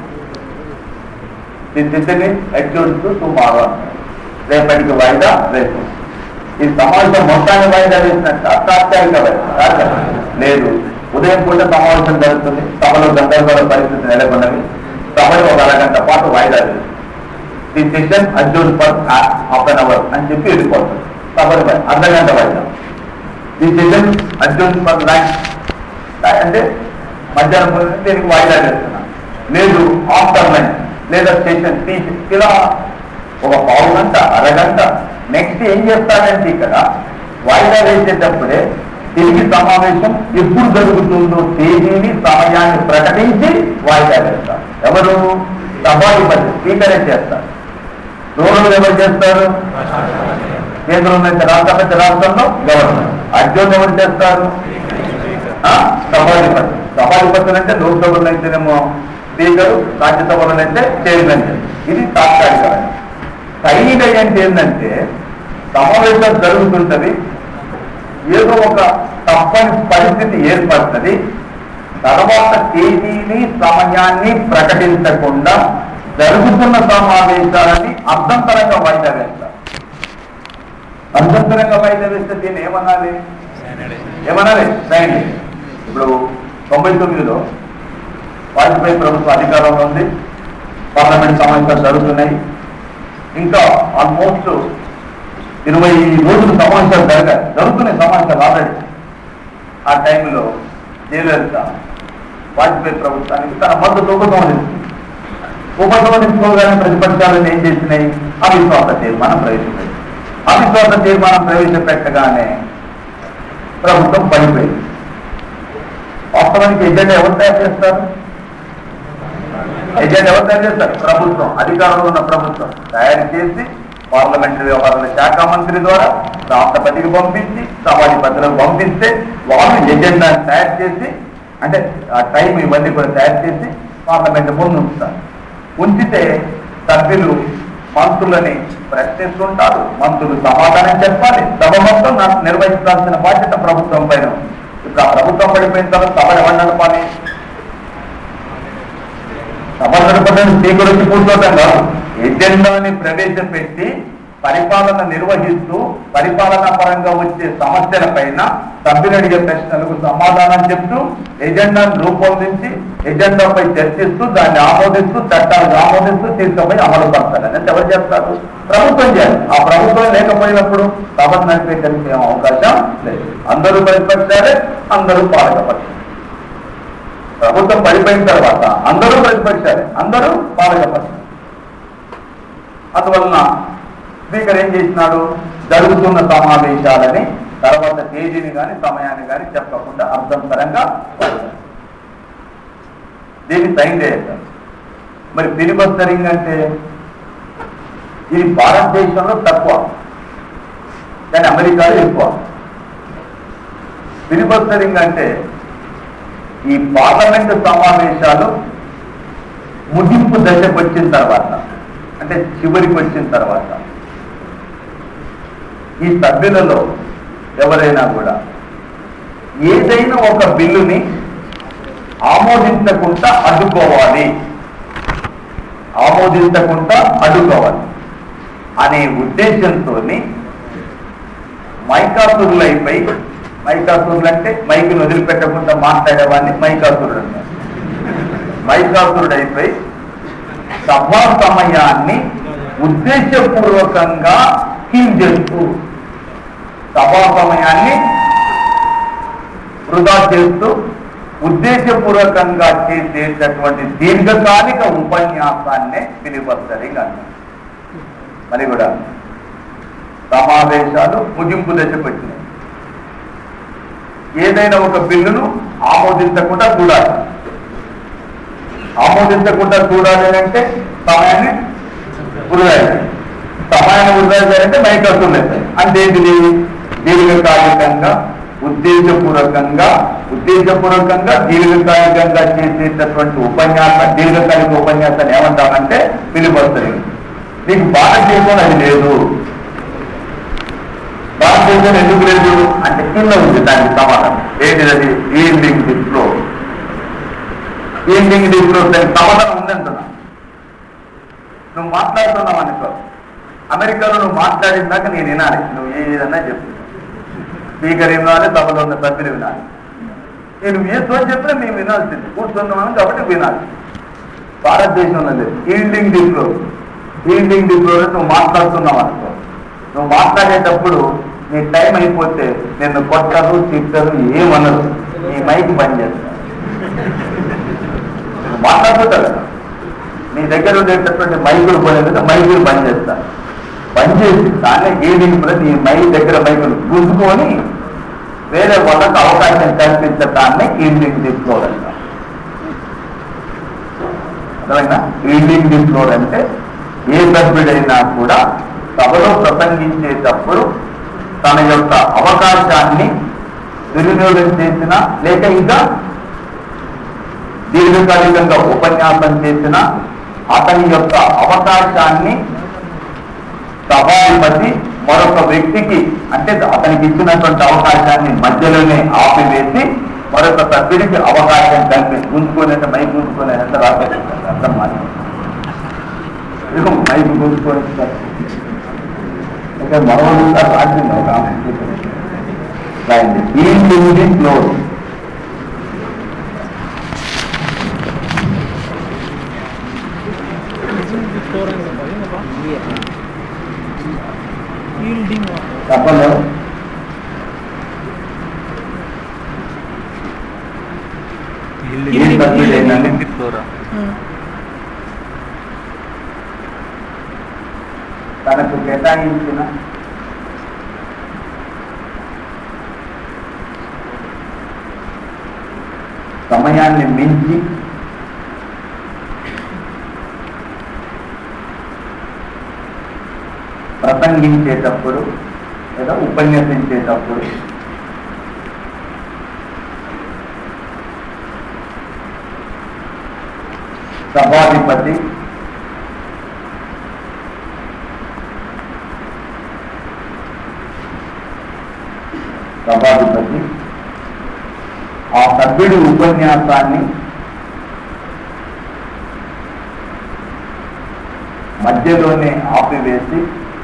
Speaker 1: దీన్ని అడ్జోన్స్ టుమారో రేపటికి వాయిదా రేపు ఈ సమావేశం మొత్తాన్ని వాయిదా వేసినట్ట తాత్కాలిక వాయిదా తాత్కాలిక. లేదు ఉదయం పూట సమావేశం జరుగుతుంది సభలో గందరగోళ పరిస్థితి నెలకొన్నవి సభలో ఒక అరగంట పాటు వాయిదా వేస్తుంది the session adjourn for half an hour అని చెప్పి వెళ్ళిపోతుంది సభలో వాయి- అర్ధగంట వాయిదా the session adjourn for lunch అంటే మధ్యాహ్నం పూట దీనికి వాయిదా వేస్తున్నాం లేదు ఆఫ్టర్ లంచ్ లేదా స్టేషన్ టీచ్ ఇలా ఒక పావు గంట అరగంట నెక్స్ట్ ఏం చేస్తాడంటే ఇక్కడ వాయిదా వేసేటప్పుడే తిరిగి సమావేశం ఎప్పుడు జరుగుతుందో తేదీని సమయాన్ని ప్రకటించి వాయిదా వేస్తారు ఎవరు సభాధిపతి స్పీకరే చేస్తారు రోజులు ఎవరు చేస్తారు కేంద్రం నుంచి రాష్ట్రపతి రాష్ట్రంలో గవర్నర్ అధ్యక్షులు ఎవరు చేస్తారు ఆ? సభాధిపతి సభాధిపతులు అంటే లోక్సభలో అయితేనేమో స్పీకరు రాజ్యసభలో అయితే చైర్మన్ ఇది తాత్కాలికమైన సైనిక అంటే ఏంటంటే సమావేశం జరుగుతుంటది ఏదో ఒక తప్పని పరిస్థితి ఏర్పడుతుంది తర్వాత తేదీని సమయాన్ని ప్రకటించకుండా జరుగుతున్న సమావేశాలని అర్థంతరంగా వాయిదా వేస్తారు అర్థంతరంగా వాయిదా వేస్తే దీన్ని ఏమనాలి ఏమనాలి సైన్ ఇప్పుడు తొంభై తొమ్మిదిలో వాజ్పేయి ప్రభుత్వం అధికారంలో ఉంది పార్లమెంట్ సమావేశాలు జరుగుతున్నాయి ఇంకా ఆల్మోస్ట్ ఇరవై రోజులు సమావేశాలు జరగాలి జరుగుతున్నాయి సమావేశాలు ఆల్రెడీ ఆ టైంలో జయలలిత వాజ్పేయి ప్రభుత్వానికి తన మద్దతు ఉపసంహరిస్తుంది ఉపసంహరించుకోగానే ప్రతిపక్షాలను ఏం చేసినాయి అవిశ్వాస తీర్మానం ప్రవేశపెట్టింది అవిశ్వాస తీర్మానం ప్రవేశపెట్టగానే ప్రభుత్వం పడిపోయింది వాస్తవానికి ఎజెండా ఎవరు తయారు చేస్తారు ఎజెండా ఎవరు తయారు చేస్తారు ప్రభుత్వం అధికారంలో ఉన్న ప్రభుత్వం తయారు చేసి పార్లమెంటరీ వ్యవహారాల శాఖ మంత్రి ద్వారా రాష్ట్రపతికి పంపించి సభాధిపతులకు పంపిస్తే వాళ్ళు ఎజెండాని తయారు చేసి అంటే ఆ టైం ఇవన్నీ కూడా తయారు చేసి పార్లమెంట్ ముందు ఉంచుతారు ఉంచితే సభ్యులు మంత్రులని ప్రశ్నిస్తుంటారు మంత్రులు సమాధానం చెప్పాలి సభ మొత్తం నా- నిర్వహించాల్సిన బాధ్యత ప్రభుత్వం పైన ఉంది. ఇప్పుడు ఆ ప్రభుత్వం పడిపోయిన తర్వాత సభ ఎవరు నడపాలి సభ నడపడానికి స్పీకర్ వచ్చి కూర్చోవటం కాదు ఎజెండాని ప్రవేశపెట్టి పరిపాలన నిర్వహిస్తూ పరిపాలనా పరంగా వచ్చే సమస్యల పైన సభ్యులు అడిగే ప్రశ్నలకు సమాధానం చెప్తూ ఎజెండాను రూపొందించి ఎజెండాపై చర్చిస్తూ దాన్ని ఆమోదిస్తూ చట్టాలను ఆమోదిస్తూ తీసుకుపోయి అమలు పరచాలి అంటే ఎవరు చేస్తారు ప్రభుత్వం చేయాలి ఆ ప్రభుత్వం లేకపోయినప్పుడు సభను నడిపేయడానికి ఏం అవకాశం లేదు అందరూ ప్రతిపక్షాలే అందరూ పాలకపక్షం ప్రభుత్వం పడిపోయిన తర్వాత అందరూ ప్రతిపక్షాలే అందరూ పాలకపక్షం అందువలన స్పీకర్ ఏం చేసినాడు జరుగుతున్న సమావేశాలని తర్వాత తేదీని కానీ సమయాన్ని కానీ చెప్పకుండా అర్థంతరంగా వాయిదా. దీన్ని సైన్ చేస్తారు మరి ఫిలిబస్టరింగ్ అంటే ఇది భారతదేశంలో తక్కువ కానీ అమెరికాలో ఎక్కువ ఫిలిబస్టరింగ్ అంటే ఈ పార్లమెంటు సమావేశాలు ముగింపు దశకు వచ్చిన తర్వాత అంటే చివరికి వచ్చిన తర్వాత ఈ సభ్యులలో ఎవరైనా కూడా ఏదైనా ఒక బిల్లుని ఆమోదించకుండా అడ్డుకోవాలి ఆమోదించకుండా అడ్డుకోవాలి అనే ఉద్దేశంతో మైకాసురులైపై మైకాసురులు అంటే మైకును వదిలిపెట్టకుండా మాట్లాడేవాడిని మైకాసురుడు అంటారు మైకాసురుడైపోయి సభా సమయాన్ని ఉద్దేశపూర్వకంగా కిల్ చేస్తూ సభా సమయాన్ని వృధా చేస్తూ ఉద్దేశపూర్వకంగా చేసేటటువంటి దీర్ఘకాలిక ఉపన్యాసాన్నే ఫిలిబస్టరింగ్ అంటారు మరి కూడా సమావేశాలు ముగింపు దశకు వచ్చినాయి ఏదైనా ఒక బిల్లును ఆమోదించకుండా చూడాలి ఆమోదించకుండా చూడాలి అంటే సమయాన్ని వృధా చేయాలి. సమయాన్ని వృధా చేయాలంటే మైకర్సులు అవుతాయి అంటే ఏంటిది దీర్ఘకాలికంగా ఉద్దేశపూర్వకంగా ఉద్దేశపూర్వకంగా దీర్ఘకాలికంగా చేసేటటువంటి ఉపన్యాస దీర్ఘకాలిక ఉపన్యాసాన్ని ఏమంటామంటే పిలుపొస్తుంది నీకు భారతదేశంలో అది లేదు భారతదేశం ఎందుకు లేదు అంటే కింద ఉంది దానికి సమాధానం ఏంటిది అది ఈవినింగ్ డిస్ప్లో ఈవినింగ్ డిస్ప్లో దానికి సమాధానం ఉందంటున్నా నువ్వు మాట్లాడుతున్నావు అనుకో అమెరికాలో నువ్వు మాట్లాడిన దాకా నేను వినాలి నువ్వు ఏదన్నా చెప్పు స్పీకర్ వినాలి సభలో ఉన్న సభ్యులు వినాలి నేను ఏ చోటు చెప్పినా మేము వినాల్సింది కూర్చున్నామని కాబట్టి వినాలి భారతదేశంలో లేదు ఈవినింగ్ డిస్ప్లో ఈవినింగ్ డిస్ప్లో నువ్వు మాట్లాడుతున్నావు అనుకో నువ్వు మాట్లాడేటప్పుడు నీ టైం అయిపోతే నిన్ను కొట్టరు తిట్టరు ఏమనరు నీ మైక్ బంద్ చేస్తారు నువ్వు మాట్లాడుతుంటారు కదా మీ దగ్గర ఉండేటటువంటి మైకులు పోయిన మైకులు బంద్ చేస్తారు బంద్ చేసి దాన్ని గేడింగ్ నీ మై దగ్గర మైకులు గుంజుకొని వేరే వాళ్ళకు అవకాశం కల్పించడాన్ని ఈవినింగ్ డిస్ప్లోర్ అంటారు అర్థమైనా ఈవినింగ్ డిస్ప్లోర్ అంటే ఏ సభ్యుడైనా కూడా సభలో ప్రసంగించేటప్పుడు తన యొక్క అవకాశాన్ని దుర్వినియోగం చేసిన లేక ఇంకా దీర్ఘకాలికంగా ఉపన్యాసం చేసిన అతని యొక్క అవకాశాన్ని సభాధిపతి మరొక వ్యక్తికి అంటే అతనికి ఇచ్చినటువంటి అవకాశాన్ని మధ్యలోనే ఆపివేసి మరొక సభ్యుడికి అవకాశం కల్పి గుంజుకునేట మై గుంజుకునేట రాలేదు అర్థం మాట మైకు గుంజుకొని ఇంకా మరొక రాసింది ఒక ఆమె రాయండి ఈ టుంది floor
Speaker 2: Isn't the floor in the body, the box? Yielding one.
Speaker 1: చెప్పండి ఏం తక్కువ లేదండి
Speaker 3: ఫ్లోరా
Speaker 1: తనకు కేటాయించిన సమయాన్ని మించి ప్రసంగించేటప్పుడు లేదా ఉపన్యసించేటప్పుడు సభాధిపతి సభాధిపతి ఆ సభ్యుడి ఉపన్యాసాన్ని మధ్యలోనే ఆపివేసి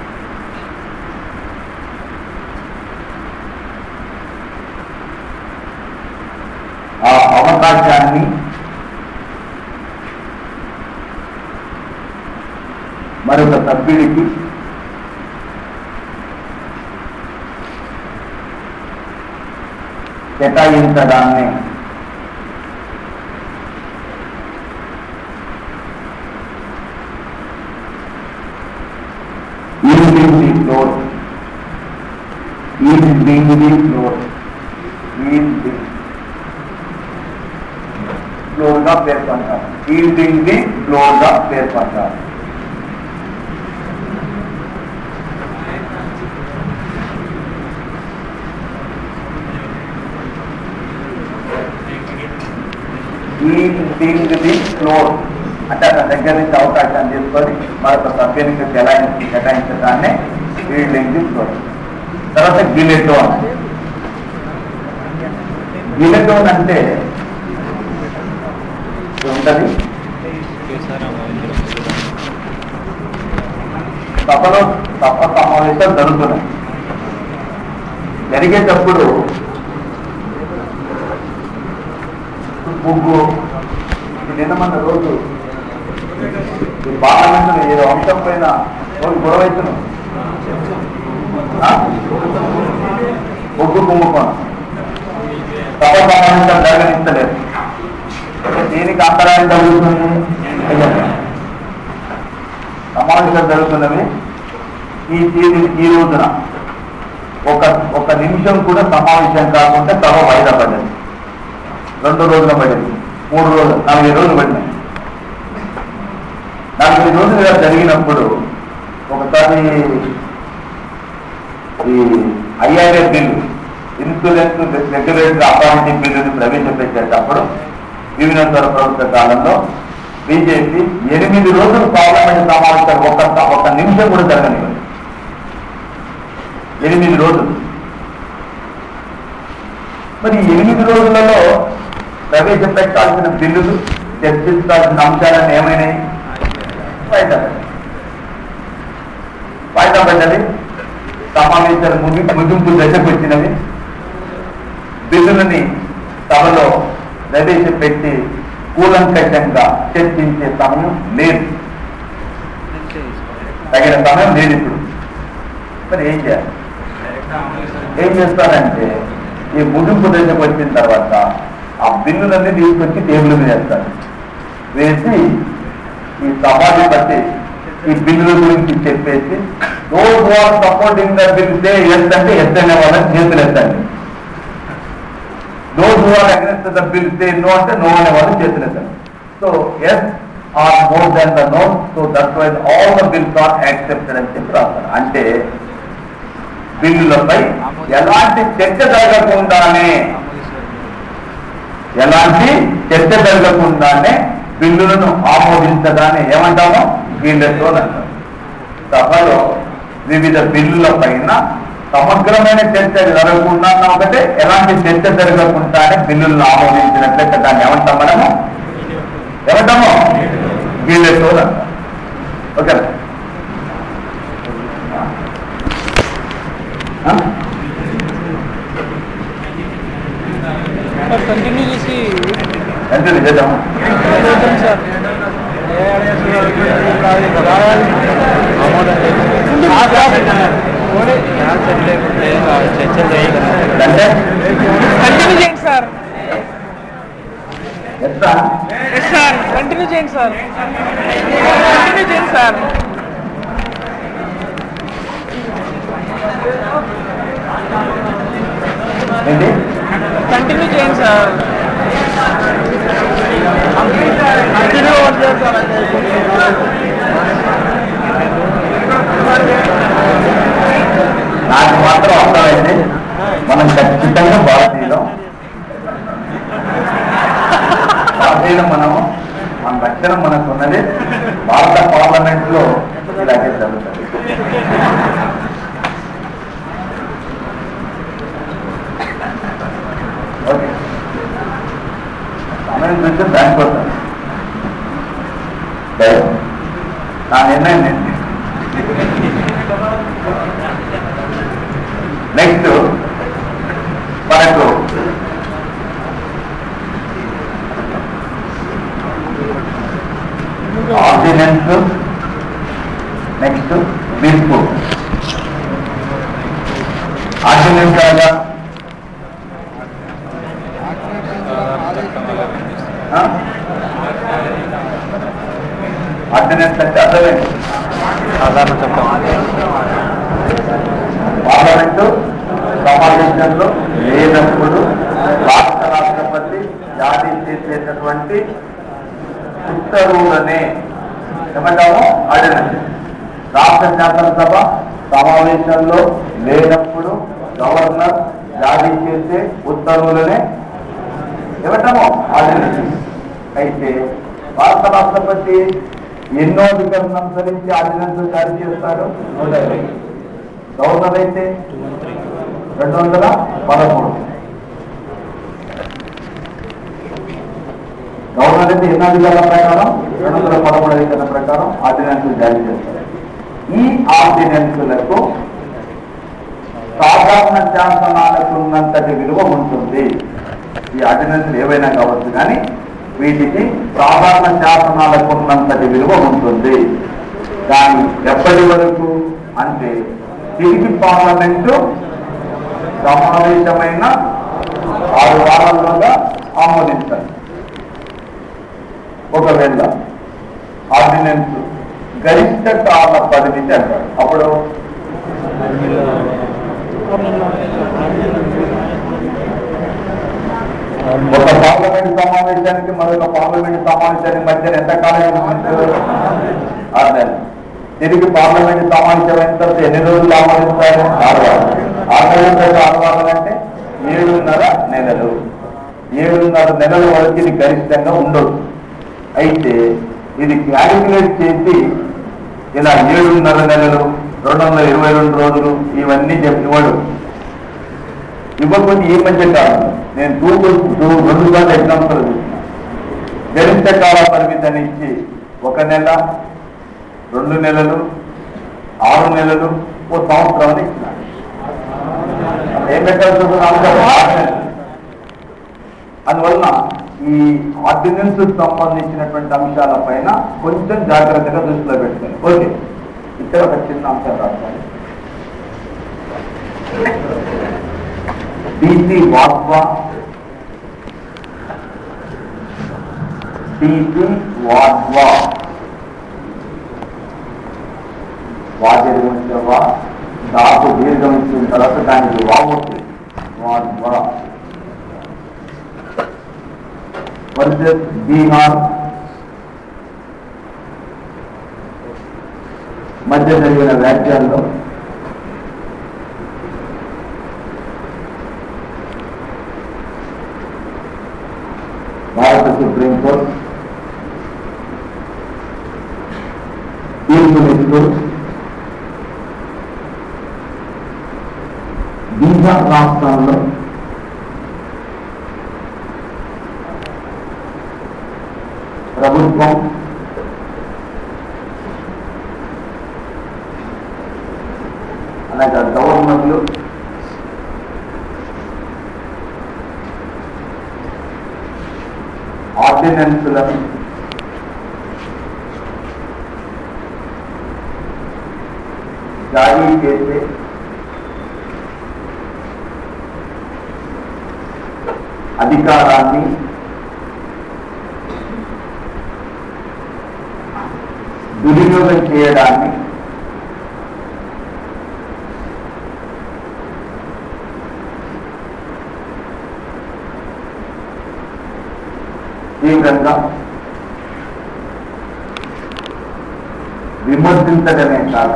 Speaker 1: ఆ అవకాశాన్ని మరొక సభ్యుడికి కేటాయించడాన్ని evening the floor evening the floor evening floor గా పేర్కొంటారు ఈవినింగ్ ది ఫ్లోర్ గా పేర్కొంటారు ఈవినింగ్ ది ఫ్లోర్ అంటే అతని దగ్గర నుంచి అవకాశం తీసుకొని మరొక సభ్యునికి కేటాయించి కేటాయించడాన్ని ఈవినింగ్ ది ఫ్లోర్ తర్వాత గిలెటోన్ గిలెటోన్ అంటే ఉంటది సభలో సభ సమావేశాలు జరుగుతున్నాయి జరిగేటప్పుడు ముగ్గు ఇది నిన్న మన రోజు ఈ పార్లమెంట్ ఏదో అంశం పైన రోజు గొడవ అవుతున్నాం ముగ్గు కుంభకోణం సభ సమావేశాలు జరగనిస్తలేదు దీనికి అంతరాయం జరుగుతుంది అయ్యా. సమావేశాలు జరుగుతున్నవి ఈ తేదీ ఈ రోజున ఒక ఒక నిమిషం కూడా సమావేశం కాకుండా సభ వాయిదా పడ్డది రెండు రోజులు పడింది మూడు రోజులు నలభై రోజులు పడినాయి నలభై రోజులుగా జరిగినప్పుడు ఒకసారి ఈ IRA bill insurance regulatory authority బిల్లుని ప్రవేశపెట్టేటప్పుడు వివిధోత్తర ప్రభుత్వ కాలంలో బీజేపీ ఎనిమిది రోజులు పార్లమెంట్ సమావేశాలు ఒక ఒక నిమిషం కూడా జరగనివ్వండి ఎనిమిది రోజులు మరి ఈ ఎనిమిది రోజులలో ప్రవేశపెట్టాల్సిన బిల్లులు చర్చించాల్సిన అంశాలను ఏమైనాయి వాయిదా పడ్డాయి. వాయిదా పడ్డది సమావేశాలు ముగి ముగింపు దశకు వచ్చినవి బిల్లులని సభలో ప్రవేశపెట్టి కూలంకషంగా చర్చించే సమయం లేదు తగిన సమయం లేదు ఇప్పుడు మరి ఏం చేయాలి ఏం చేస్తారంటే ఈ ముగింపు దశకు వచ్చిన తర్వాత ఆ బిల్లులన్నీ తీసుకొచ్చి టేబుల్ మీద వేస్తారు వేసి ఈ సభని బట్టి ఈ బిల్లుల గురించి చెప్పేసి those are supporting the bill say yes అంటే ఎస్ అనే వాళ్ళని చేతులు ఎత్తండి those are against the bill say no అంటే నో అనే వాళ్ళు చేతులు ఎత్తండి so yes are more than the no so that wise all the bills are accepted అని చెప్పి రాస్తారు అంటే బిల్లులపై ఎలాంటి చర్చ జరగకుండానే ఎలాంటి చర్చ జరగకుండానే బిల్లులను ఆమోదించడాన్ని ఏమంటాము వీళ్ళతో అంటాం సభలో వివిధ బిల్లుల పైన సమగ్రమైన చర్చ జరగకుండా ఒకటే ఎలాంటి చర్చ జరగకుండానే బిల్లులను ఆమోదించినట్లయితే దాన్ని ఏమంటాం మనము ఏమంటాము వీళ్ళతో అంటాం ఓకే
Speaker 2: సార్ కంటిన్యూ చేసి
Speaker 1: ఎంత చేద్దాము
Speaker 2: చూద్దాం సార్
Speaker 3: చర్చలు చేయగలం
Speaker 1: అంటే
Speaker 2: కంటిన్యూ చేయండి సార్
Speaker 1: ఎంత
Speaker 2: ఎస్ సార్ కంటిన్యూ చేయండి సార్ కంటిన్యూ చేయండి సార్
Speaker 1: ఏంటి
Speaker 2: కంటిన్యూ చేయండి సార్ కంటిన్యూ
Speaker 1: నాకు మాత్రం అర్థమైంది మనం ఖచ్చితంగా భారతీయులం భారతీయులం మనము మన లక్షణం మనకు ఉన్నది భారత పార్లమెంట్ లో ఇలాగే జరుగుతుంది ఓకే సమయం చూస్తే దానికోసం దయ- నా నిర్ణయం నేను నెక్స్ట్ మనకు ఆర్డినెన్స్ నెక్స్ట్ బిల్పు ఆర్డినెన్స్ అనగా ఆ? ఆర్డినెన్స్ అంటే అర్థమైంది
Speaker 3: సాధారణ చట్టం
Speaker 1: పార్లమెంటు సమావేశంలో లేనప్పుడు రాష్ట్ర రాష్ట్రపతి జారీ చేసేటటువంటి ఉత్తర్వులనే ఏమంటాము ఆర్డినెన్స్ రాష్ట్ర శాసనసభ సమావేశంలో లేనప్పుడు గవర్నర్ జారీ చేసే ఉత్తర్వులనే ఏమంటాము ఆర్డినెన్స్ అయితే రాష్ట్ర రాష్ట్రపతి ఎన్నో అధికారులను అనుసరించి ఆర్డినెన్స్ జారీ చేస్తాడు నూట ఇరవై గవర్నర్ అయితే రెండు వందల పదమూడు గవర్నర్ అయితే ఎన్ని అధికారుల ప్రకారం రెండు వందల పదమూడు అధికారుల ప్రకారం ఆర్డినెన్స్ జారీ చేస్తారు ఈ ఆర్డినెన్సులకు సాధారణ శాసనాలకు ఉన్నంతటి విలువ ఉంటుంది ఈ ఆర్డినెన్స్లు ఏవైనా కావచ్చు కానీ వీటికి సాధారణ శాసనాలకు ఉన్నంతటి విలువ ఉంటుంది కానీ ఎప్పటి వరకు అంటే తిరిగి పార్లమెంటు సమావేశమైన ఆరు వారాల్లోగా ఆమోదించాలి ఒకవేళ ఆర్డినెన్స్ గరిష్ట కాల పరిమితి అంటారు అప్పుడు ఒక పార్లమెంట్ సమావేశానికి మరొక పార్లమెంట్ సమావేశానికి మధ్య ఎంత కాలం ఉంటుంది? ఆరు నెలలు తిరిగి పార్లమెంట్ సమావేశమైన తర్వాత ఎన్ని రోజులు ఆమోదిస్తారు ఆరు వారాలు ఆరు నెలల తర్వాత ఆరు వారాలు అంటే ఏడున్నర నెలలు ఏడున్నర నెలల వరకు ఇది గరిష్టంగా ఉండదు అయితే ఇది క్యాలిక్యులేట్ చేసి ఇలా ఏడున్నర నెలలు రెండు వందల ఇరవై రెండు రోజులు ఇవన్నీ చెప్పినవాడు ఇవ్వకపోతే ఈ మధ్య కాలం నేను టూ టూ రెండు సార్లు ఎగ్జాంపుల్ గరిష్ట కాల పరిమితి అని ఇచ్చి ఒక నెల రెండు నెలలు ఆరు నెలలు ఓ సంవత్సరం అని ఇచ్చినాడు అప్పుడు ఏం పెట్టాల్సి వస్తుంది? ఆరు నెలలు. అందువలన ఈ ఆర్డినెన్స్ సంబంధించినటువంటి అంశాల పైన కొంచెం జాగ్రత్తగా దృష్టిలో పెట్టుకోండి ఓకే ఇక్కడ ఒక చిన్న అంశం రాస్తాను బీసీ వాక్వా టీపీ వాద్వా వాద్యవా దాపు దీర్ఘం ఇచ్చిన తర్వాత దానికి వామొత్తి వాద్వా వర్సెస్ బీహార్ మధ్య జరిగిన వ్యాఖ్యల్లో భారత సుప్రీంకోర్టు తీర్పునిస్తూ బీహార్ రాష్ట్రంలో ప్రభుత్వం అలాగే గవర్నర్లు ఆర్డినెన్స్లను జారీ చేసే అధికారాన్ని దుర్వినియోగం చేయడాన్ని తీవ్రంగా విమర్శించడమే కాక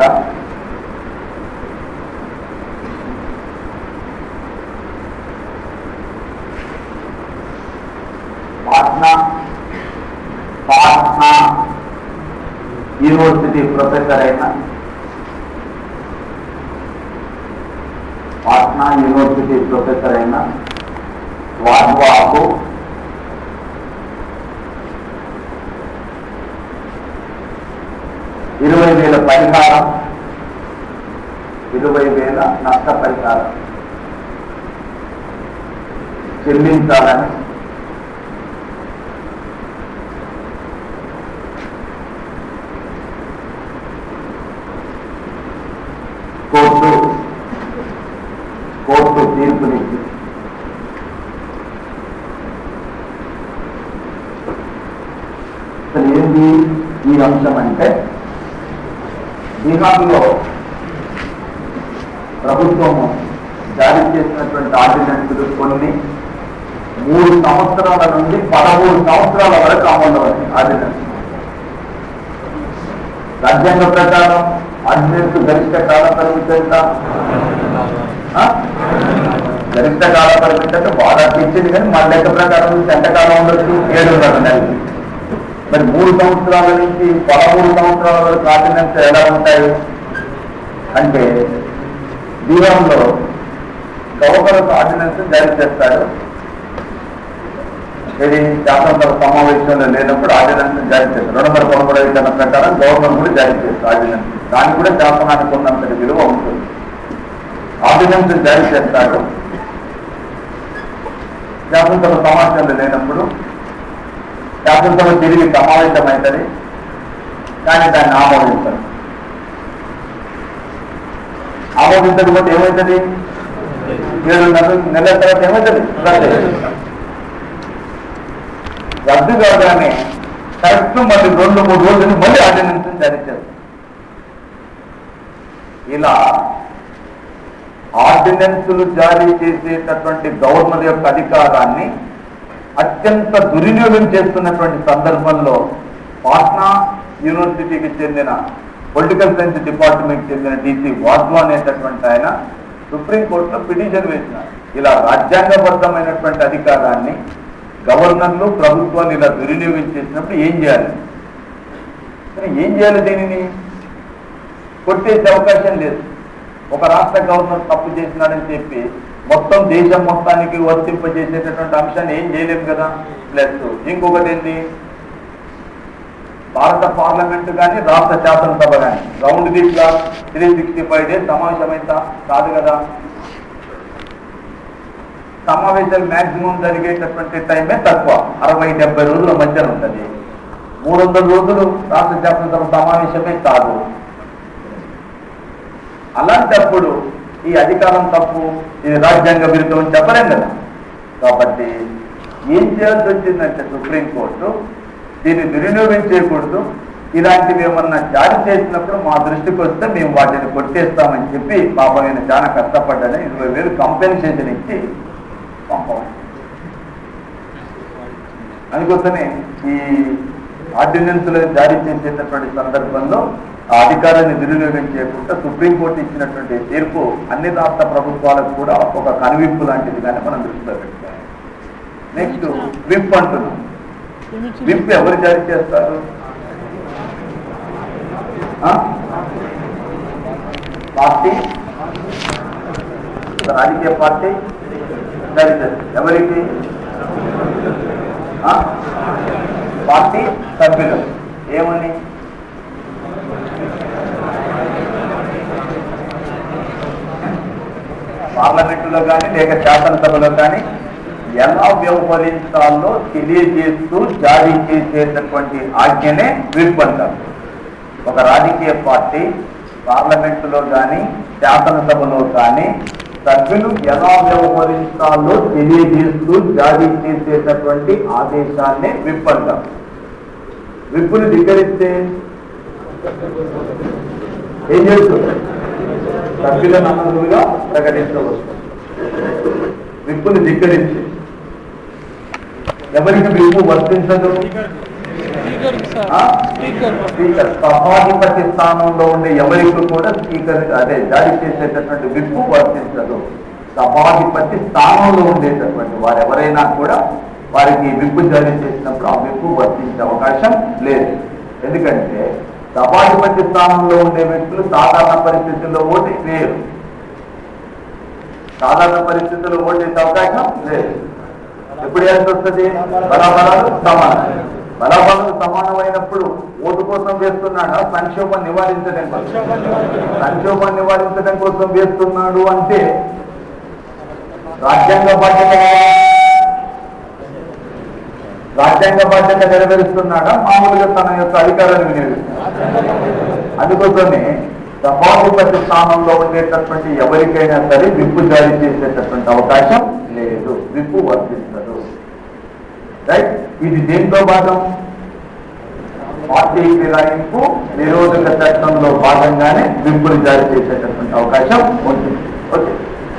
Speaker 1: పాట్నా పాట్నా యూనివర్సిటీ ప్రొఫెసర్ అయిన పాట్నా యూనివర్సిటీ ప్రొఫెసర్ అయిన వాద్వాకు ఇరవై వేల పరిహారం ఇరవై వేల నష్ట పరిహారం చెల్లించాలని కోర్టు కోర్టు తీర్పునిచ్చి అసలు ఏంది ఈ అంశం అంటే బీహార్లో ప్రభుత్వము జారీ చేసినటువంటి ఆర్డినెన్సులు కొన్ని మూడు సంవత్సరాల నుండి పదమూడు సంవత్సరాల వరకు అమలు అవుతాయి ఆర్డినెన్స్ రాజ్యాంగ ప్రకారం ఆర్డినెన్స్ గరిష్ట కాల పరిమితి ఎంత ఆ? గరిష్ట కాల పరిమితి అంటే బాగా ఇచ్చింది కానీ మన లెక్క ప్రకారం ఎంతకాలం ఉండొచ్చు ఏడున్నర నెలలు మరి మూడు సంవత్సరాల నుంచి పదమూడు సంవత్సరాల వరకు ఆర్డినెన్స్ ఎలా ఉంటాయి అంటే దీవంలో గవర్నర్ ఆర్డినెన్స్ జారీ చేస్తారు ఇది శాసనసభ సమావేశంలో లేనప్పుడు ఆర్డినెన్స్ జారీ చేస్తారు రెండు వందల పదమూడు ఐదు ప్రకారం గవర్నర్ కూడా జారీ చేస్తారు ఆర్డినెన్స్ దానికి కూడా శాసనానికి ఉన్నంతటి విలువ ఉంటుంది ఆర్డినెన్స్ జారీ చేస్తారు శాసనసభ సమావేశంలో లేనప్పుడు శాసనసభ తిరిగి సమావేశమవుతుంది కానీ దాన్ని ఆమోదించరు ఆమోదించకపోతే ఏమవుతుంది ఏడున్నర నెలల తర్వాత ఏమవుతుంది రద్దు రద్దు కాగానే కరెక్ట్ మళ్ళీ రెండు మూడు రోజులు మళ్ళీ ఆర్డినెన్స్ జారీ చేస్తారు ఇలా ఆర్డినెన్సులు జారీ చేసేటటువంటి గవర్నర్ యొక్క అధికారాన్ని అత్యంత దుర్వినియోగం చేస్తున్నటువంటి సందర్భంలో పాట్నా యూనివర్సిటీకి చెందిన పొలిటికల్ సైన్స్ డిపార్ట్మెంట్ చెందిన డీసీ వాద్వా అనేటటువంటి ఆయన సుప్రీంకోర్టులో పిటిషన్ వేసినారు ఇలా రాజ్యాంగబద్ధమైనటువంటి అధికారాన్ని గవర్నర్లు ప్రభుత్వాలు ఇలా దుర్వినియోగం చేసినప్పుడు ఏం చేయాలి మరి ఏం చేయాలి దీనిని కొట్టేసే అవకాశం లేదు ఒక రాష్ట్ర గవర్నర్ తప్పు చేసినాడని చెప్పి మొత్తం దేశం మొత్తానికి వర్తింపజేసేటటువంటి అంశాన్ని ఏం చేయలేము కదా ప్లస్ ఇంకొకటి ఏంటి భారత పార్లమెంట్ కానీ రాష్ట్ర శాసనసభ కానీ round the clock three sixty five days సమావేశమైతా కాదు కదా సమావేశాలు మాక్సిమం జరిగేటటువంటి టైమే తక్కువ అరవై డెబ్బై రోజుల మధ్యన ఉంటుంది మూడు వందల రోజులు రాష్ట్ర శాసనసభ సమావేశమే కాదు అలాంటప్పుడు ఈ అధికారం తప్పు ఇది రాజ్యాంగ విరుద్ధం అని చెప్పలేం కదా కాబట్టి ఏం చేయాల్సి వచ్చిందంటే సుప్రీంకోర్టు దీన్ని దుర్వినియోగం చేయకూడదు ఇలాంటివి ఏమన్నా జారీ చేసినప్పుడు మా దృష్టికి వస్తే మేము వాటిని కొట్టేస్తామని చెప్పి పాపం నేను చాలా కష్టపడ్డాను ఇరవై వేలు కంపెన్సేషన్ ఇచ్చి పంపమని అందుకోసమే ఈ ఆర్డినెన్స్లు జారీ చేసేటటువంటి సందర్భంలో ఆ అధికారాన్ని దుర్వినియోగం చేయకుండా సుప్రీంకోర్టు ఇచ్చినటువంటి తీర్పు అన్ని రాష్ట్ర ప్రభుత్వాలకు కూడా ఒక కనువిప్పు లాంటిది కానీ మనం దృష్టిలో పెట్టుకోవాలి నెక్స్ట్ విప్ అంటున్నాం విప్ ఎవరు జారీ చేస్తారు ఆ? పార్టీ ఒక రాజకీయ పార్టీ జారీ చేస్తారు ఎవరికి ఆ? పార్టీ సభ్యులు ఏమని పార్లమెంటులో కానీ లేక శాసనసభలో కానీ ఎలా వ్యవహరించాలో తెలియజేస్తూ జారీ చేసేటటువంటి ఆజ్ఞనే విప్ అంటారు ఒక రాజకీయ పార్టీ పార్లమెంటులో కానీ శాసనసభలో కానీ సభ్యులు ఎలా వ్యవహరించాలో తెలియజేస్తూ జారీ చేసేటటువంటి ఆదేశాన్ని విప్ అంటారు విప్పుని ధిక్కరిస్తే ఏం చేస్తుంది సభ్యులను అనర్హులుగా ప్రకటించవచ్చు విప్పుని ధిక్కరించి ఎవరికి విప్పు వర్తించదు
Speaker 2: స్పీకర్ సార్
Speaker 1: ఆ?
Speaker 2: స్పీకర్
Speaker 1: స్పీకర్ సభాధిపతి స్థానంలో ఉండే ఎవరికి కూడా స్పీకర్ అదే జారీ చేసేటటువంటి విప్పు వర్తించదు సభాధిపతి స్థానంలో ఉండేటటువంటి వారు ఎవరైనా కూడా వారికి విప్పు జారీ చేసినప్పుడు ఆ విప్పు వర్తించే అవకాశం లేదు ఎందుకంటే సభాధిపతి స్థానంలో ఉండే వ్యక్తులు సాధారణ పరిస్థితుల్లో ఓటు వేయరు సాధారణ పరిస్థితుల్లో ఓటు వేసే అవకాశం లేదు ఎప్పుడు వేయాల్సి వస్తుంది బలాబలాలు సమానం బలాబలాలు సమానమైనప్పుడు ఓటు కోసం వేస్తున్నాడా సంక్షోభం నివారించడం కోసం సంక్షోభం నివారించడం కోసం వేస్తున్నాడు అంటే రాజ్యాంగ బాధ్యత రాజ్యాంగ బాధ్యత నెరవేరుస్తున్నాడా మామూలుగా తన యొక్క అధికారాన్ని వినియోగిస్తున్నాడా అందుకోసమే సభాధిపతి స్థానంలో ఉండేటటువంటి ఎవరికైనా సరే విప్పు జారీ చేసేటటువంటి అవకాశం లేదు విప్పు వర్తించదు రైట్ ఇది దేంట్లో భాగం పార్టీ ఫిరాయింపు నిరోధక చట్టంలో భాగంగానే విప్పులు జారీ చేసేటటువంటి అవకాశం ఉంటుంది ఓకే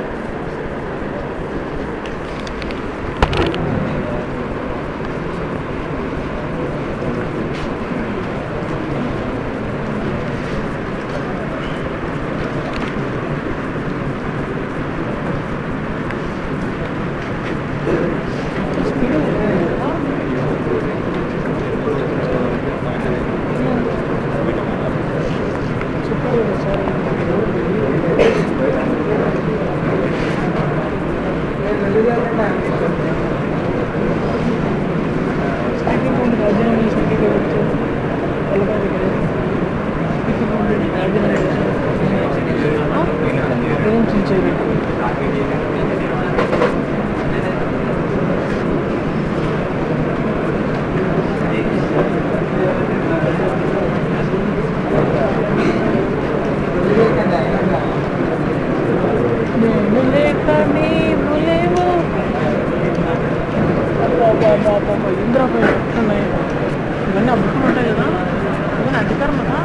Speaker 2: ఇంద్రాపై ఉన్నాయి ఇవన్నీ ఆ బుక్కులు ఉంటాయి కదా ఇవన్నీ అధికారం కదా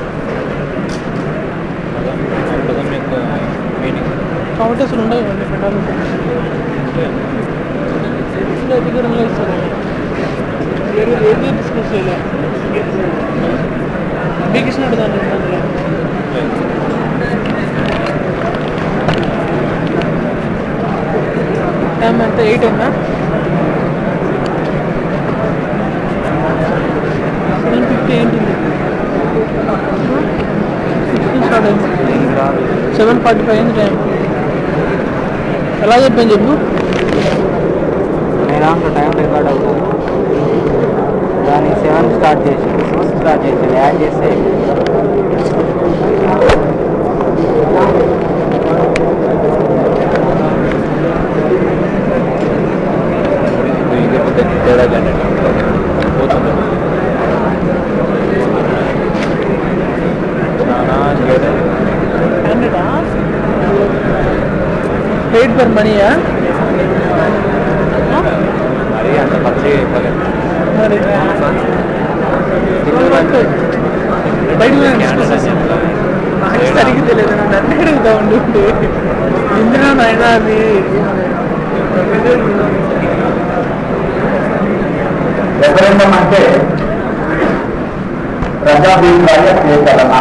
Speaker 3: మీటింగ్
Speaker 2: కౌంటర్స్లు ఉండవు ఇవన్నీ పెట్టాలంటే ఇంకా అధికారంలో ఇస్తారు వేరే ఏది డిస్కస్ చేయలేదు మీకు ఇచ్చినట్టు దాన్ని అందులో టైం ఎంత ఎయిట్ అయిందా సెవెన్ ఫిఫ్టీ ఏంటింది సిక్స్టీన్ స్టార్ట్ అయింది సెవెన్ ఫార్టీ ఫైవ్ అయింది టైం ఎలా చెప్పాను చెప్పు
Speaker 3: నేను దాంట్లో టైం రికార్డ్ అవుతుంది దాన్ని సెవెన్ స్టార్ట్ చేసి సిక్స్ స్టార్ట్ చేసి యాడ్ చేస్తే తేడా కానీ పోతుంది చాలా లేట్ అయింది.
Speaker 2: హండ్రెడా ఎయిట్ పర్ మనీయా
Speaker 3: మరీ అంత పచ్చి చెప్పలేదు
Speaker 2: మరి రోజులు వస్తాయి బయట నాకు సరిగ్గా తెలియదు నన్ను అన్నీ అడుగుతా ఉండి ఇందులో నాయన అది
Speaker 1: రెఫరెండం అంటే ప్రజాభిప్రాయ సేకరణ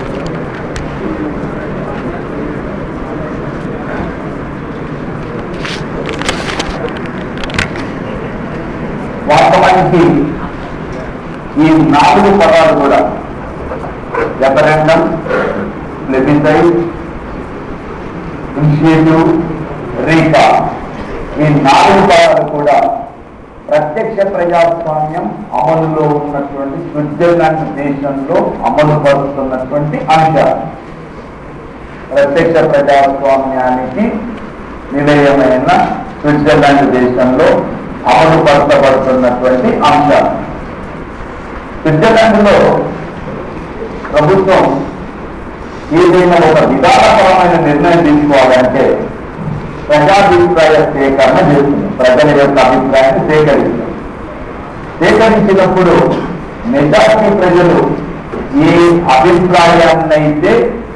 Speaker 1: వాస్తవానికి ఈ నాలుగు పదాలు కూడా రెఫరెండం ప్లెబిసైడ్ ఇనిషియేటివ్ రీకా ఈ నాలుగు పదాలు కూడా ప్రత్యక్ష ప్రజాస్వామ్యం అమలులో ఉన్నటువంటి స్విట్జర్లాండ్ దేశంలో అమలు పరుస్తున్నటువంటి అంశాలు ప్రత్యక్ష ప్రజాస్వామ్యానికి నిలయమైన స్విట్జర్లాండ్ దేశంలో అమలు పరచబడుతున్నటువంటి అంశాలు స్విట్జర్లాండ్లో ప్రభుత్వం ఏదైనా ఒక విధానపరమైన నిర్ణయం తీసుకోవాలంటే ప్రజాభిప్రాయ సేకరణ చేస్తుంది ప్రజల యొక్క అభిప్రాయాన్ని సేకరిస్తుంది సేకరించినప్పుడు మెజారిటీ ప్రజలు ఏ అభిప్రాయాన్నైతే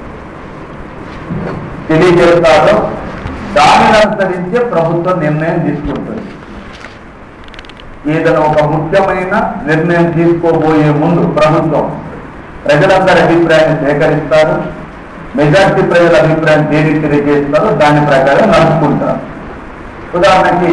Speaker 1: తెలియజేస్తారో దానిని అనుసరించే ప్రభుత్వం నిర్ణయం తీసుకుంటుంది ఏదైనా ఒక ముఖ్యమైన నిర్ణయం తీసుకోబోయే ముందు ప్రభుత్వం ప్రజలందరి అభిప్రాయాన్ని సేకరిస్తారు మెజార్టీ ప్రజల అభిప్రాయం దేనికి తెలియజేస్తారో దాని ప్రకారం నడుచుకుంటారు ఉదాహరణకి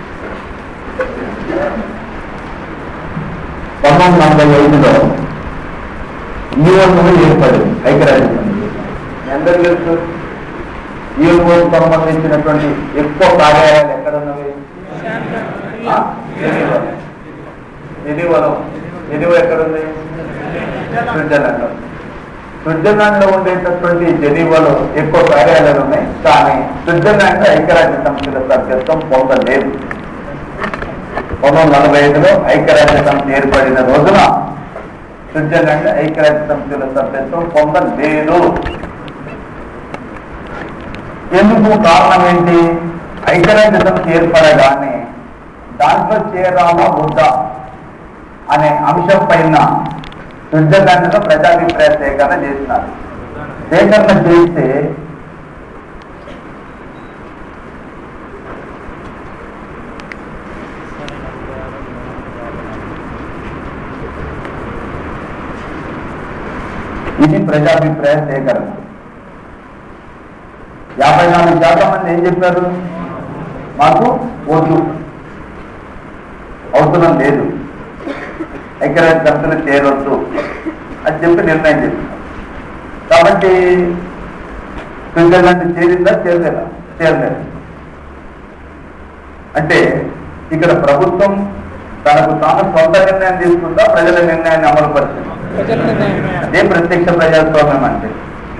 Speaker 1: పంతొమ్మిది వందల ఐదులో యుఎన్ఓ ఏర్పడింది ఐక్యరాజ్య సమితి అందరూ తెలుసు యుఎన్ఓ సంబంధించినటువంటి ఎక్కువ కార్యాలయాలు ఎక్కడ ఉన్నవి ఆ? జెనీవా. జెనీవాలో జెనీవా ఎక్కడ ఉంది స్విట్జర్లాండ్ లో స్విట్జర్లాండ్ లో ఉండేటటువంటి జెనీవాలో ఎక్కువ కార్యాలయాలు ఉన్నాయి కానీ స్విట్జర్లాండ్ ఐక్యరాజ్య సమితిలో సభ్యత్వం పొందలేదు పంతొమ్మిది నలభై ఐదులో ఐక్యరాజ్య సమితి ఏర్పడిన రోజున స్విట్జర్లాండ్ ఐక్యరాజ్య సమితిలో సభ్యత్వం పొందలేదు ఎందుకు కారణం ఏంటి ఐక్యరాజ్య సమితి ఏర్పడగానే దాంట్లో చేరాలా వద్దా అనే అంశం పైన స్విట్జర్లాండ్ లో ప్రజాభిప్రాయ సేకరణ చేసినారు సేకరణ చేస్తే ఇది ప్రజాభిప్రాయ సేకరణ యాభై నాలుగు శాతం మంది ఏం చెప్పారు మాకు ఓటు అవసరం లేదు ఐక్యరాజ్య సమితిలో చేరొద్దు అని చెప్పి నిర్ణయం చేస్తున్నారు కాబట్టి స్విట్జర్లాండ్ చేరిందా చేరలేదా చేరలేదు అంటే ఇక్కడ ప్రభుత్వం తనకు తాను సొంత నిర్ణయం తీసుకుందా ప్రజల నిర్ణయాన్ని అమలు పరిచింది
Speaker 2: ప్రజల నిర్ణయం
Speaker 1: అదే ప్రత్యక్ష ప్రజాస్వామ్యం అంటే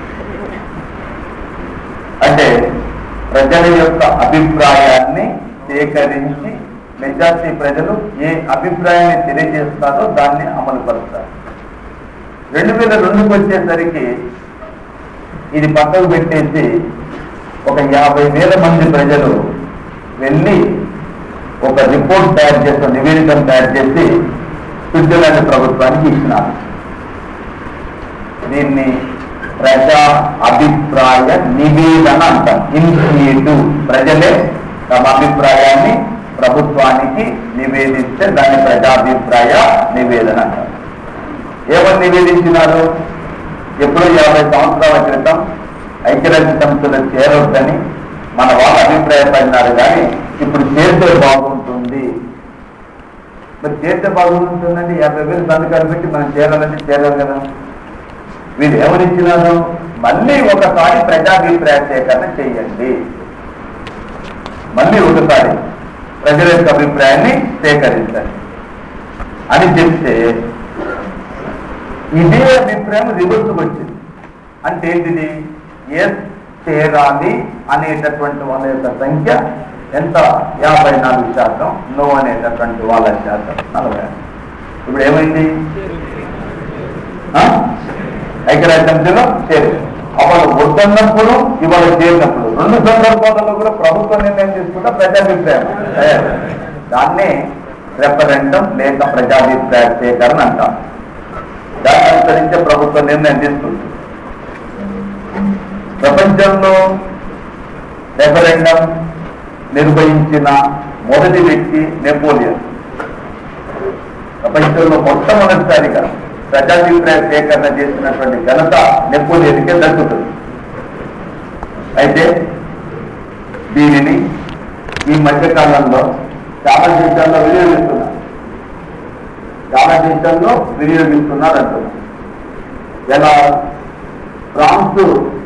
Speaker 1: అంటే ప్రజల యొక్క అభిప్రాయాన్ని సేకరించి మెజార్టీ ప్రజలు ఏ అభిప్రాయాన్ని తెలియజేస్తారో దాన్ని అమలు పరుస్తారు రెండు వేల రెండుకి వచ్చేసరికి ఇది పక్కకు పెట్టేసి ఒక యాభై వేల మంది ప్రజలు వెళ్ళి ఒక రిపోర్ట్ తయారు చేసిన నివేదికను తయారు చేసి స్విట్జర్లాండ్ ప్రభుత్వానికి ఇచ్చినారు దీన్ని ప్రజా అభిప్రాయ నివేదన అంటాం ఇనిషియేటివ్ ప్రజలే తమ అభిప్రాయాన్ని ప్రభుత్వానికి నివేదిస్తే దాన్ని ప్రజాభిప్రాయ నివేదన అంటాం ఏమని నివేదించినారు ఎప్పుడో యాభై సంవత్సరాల క్రితం ఐక్యరాజ్య సమితిలో చేరొద్దని మన వాళ్ళు అభిప్రాయపడినారు కానీ ఇప్పుడు చేస్తే బాగుంటుంది మరి చేస్తే బాగుంటుందండి యాభై వేలు సంతకాలు పెట్టి మనం చేరాలంటే చేరాలి కదా వీళ్ళు ఎవరిచ్చినారు మళ్ళీ ఒకసారి ప్రజాభిప్రాయ సేకరణ చేయండి మళ్ళీ ఒకసారి ప్రజల యొక్క అభిప్రాయాన్ని సేకరించండి అని చెప్తే ఇదే అభిప్రాయం రివర్స్ వచ్చింది అంటే ఏంటిది ఎస్ చేరాలి అనేటటువంటి వాళ్ళ యొక్క సంఖ్య ఎంత యాభై నాలుగు శాతం నో అనేటటువంటి వాళ్ళ శాతం నలభై ఆరు. ఇప్పుడు ఏమైంది ఆ? ఐక్యరాజ్య సమితిలో చేరు అప్పుడు వద్దన్నప్పుడు ఇవాళ చేరినప్పుడు రెండు సందర్భాలలో కూడా ప్రభుత్వ నిర్ణయం తీసుకుంటే ప్రజాభిప్రాయం తయారు దాన్నే రెఫరెండం లేక ప్రజాభిప్రాయ సేకరణ అంటాం దాన్ని అనుసరించే ప్రభుత్వం నిర్ణయం తీసుకుంది ప్రపంచంలో రెఫరెండం నిర్వహించిన మొదటి వ్యక్తి నెపోలియన్ ప్రపంచంలో మొట్టమొదటిసారిగా ప్రజాభిప్రాయ సేకరణ చేసినటువంటి ఘనత నెపోలియన్కే దక్కుతుంది అయితే దీనిని ఈ మధ్య కాలంలో చాలా దేశాల్లో వినియోగిస్తున్నారు చాలా దేశాల్లో వినియోగిస్తున్నారు అంటున్నారు ఎలా ఫ్రాన్స్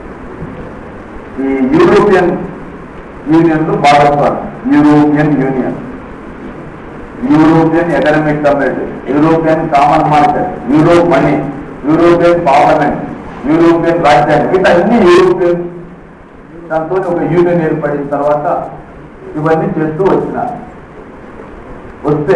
Speaker 1: ఈ యూరోపియన్ యూనియన్ లో భాగస్వామి European Union European Economic Community European Common Market Europe money European Parliament European రాజ్యాంగం ఇట్లా అన్ని యూరోపియన్ దాంతో ఒక యూనియన్ ఏర్పడిన తర్వాత ఇవన్నీ చేస్తూ వచ్చినారు వస్తే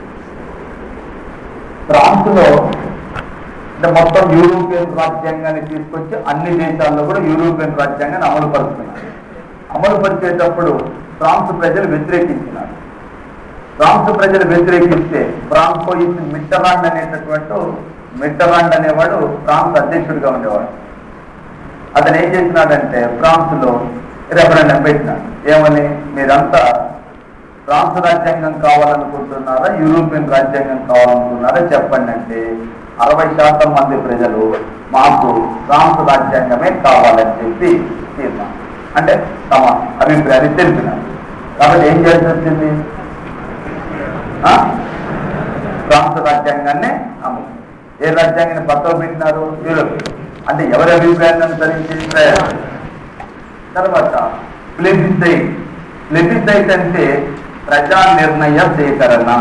Speaker 1: ఫ్రాన్స్ లో అంటే మొత్తం యూరోపియన్ రాజ్యాంగాన్ని తీసుకొచ్చి అన్ని దేశాల్లో కూడా యూరోపియన్ రాజ్యాంగాన్ని అమలు పరుస్తున్నారు అమలు పరిచేటప్పుడు ఫ్రాన్స్ ప్రజలు వ్యతిరేకించినారు ఫ్రాన్స్ ప్రజలు వ్యతిరేకిస్తే ఫ్రాన్కోయిస్ మిట్టరాండ్ అనేటటువంటి మిట్టరాండ్ అనేవాడు ఫ్రాన్స్ అధ్యక్షుడిగా ఉండేవాడు అతను ఏం చేసినాడంటే ఫ్రాన్స్ లో రెఫరెండం పెట్టినాడు ఏమని మీరంతా ఫ్రాన్స్ రాజ్యాంగం కావాలనుకుంటున్నారా యూరోపియన్ రాజ్యాంగం కావాలనుకుంటున్నారా చెప్పండి అంటే అరవై శాతం మంది ప్రజలు మాకు ఫ్రాన్స్ రాజ్యాంగమే కావాలని చెప్పి తీర్మానం అంటే తమ అభిప్రాయాన్ని తెలిపినారు కాబట్టి ఏం చేయాల్సి వచ్చింది ఆ? ఫ్రాన్స్ రాజ్యాంగాన్ని అమలు ఏ రాజ్యాంగాన్ని పక్కకు పెట్టినారు యూరోప్ అంటే ఎవరి అభిప్రాయాన్ని అనుసరించి ప్రయాణం తర్వాత ప్లెబిసైట్ ప్లెబిసైట్ అంటే ప్రజా నిర్ణయ సేకరణ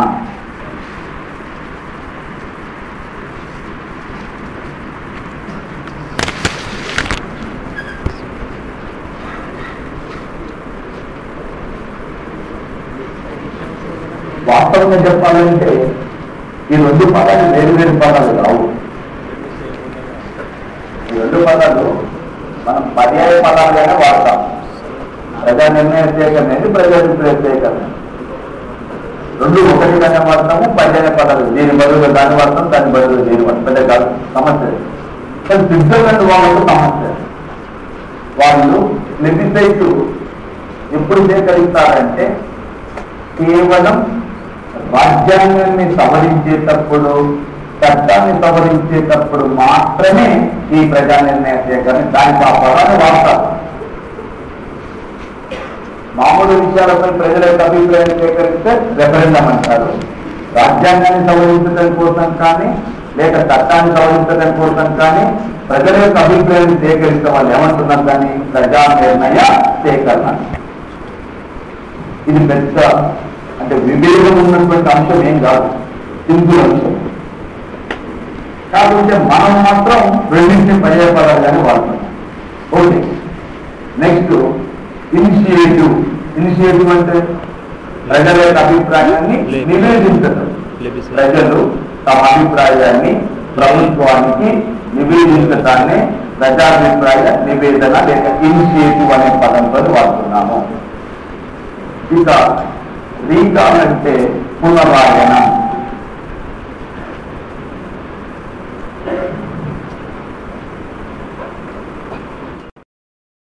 Speaker 1: వాస్తవంగా చెప్పాలంటే ఈ రెండు పదాలు వేరు వేరు పదాలు కావు ఈ రెండు పదాలు మనం పర్యాయ పదాలుగానే వాడతాం ప్రజా నిర్ణయ సేకరణ అనేది ప్రజాభిప్రాయ సేకరణ రెండు ఒకటిగానే వాడతాము పర్యాయ పదాలు దీని బదులు దాన్ని వాడతాం దాని బదులు దీని వాడతాం పెద్ద కాదు సమస్య లేదు. కానీ స్విట్జర్లాండ్ వాళ్ళకు సమస్య వాళ్ళు లెబిసైట్ ఎప్పుడు సేకరిస్తారంటే కేవలం రాజ్యాంగాన్ని సవరించేటప్పుడు చట్టాన్ని సవరించేటప్పుడు మాత్రమే ఈ ప్రజా నిర్ణయ సేకరణ దానికి ఆ పదాన్ని వాడతారు మామూలు విషయాలపై ప్రజల యొక్క అభిప్రాయం సేకరిస్తే రెఫరెండం అంటారు రాజ్యాంగాన్ని సవరించడం కోసం కానీ లేక చట్టాన్ని సవరించడం కోసం కానీ ప్రజల యొక్క అభిప్రాయాన్ని సేకరించే వాళ్ళు ఏమంటున్నారు కానీ ప్రజా నిర్ణయ సేకరణ ఇది పెద్ద అంటే విభేదం ఉన్నటువంటి అంశం ఏం కాదు సింపుల్ అంశం కాకపోతే మనం మాత్రం రెండింటిని పర్యాపదాలుగానే వాడుతున్నాం ఓకే నెక్స్ట్ ఇనిషియేటివ్ ఇనిషియేటివ్ అంటే ప్రజల యొక్క అభిప్రాయాన్ని నివేదించడం ప్రజలు తమ అభిప్రాయాన్ని ప్రభుత్వానికి నివేదించడాన్ని ప్రజాభిప్రాయ నివేదన లేక ఇనిషియేటివ్ అనే పదంతో వాడుతున్నాము ఇక రీకాల్ అంటే పునరాయణ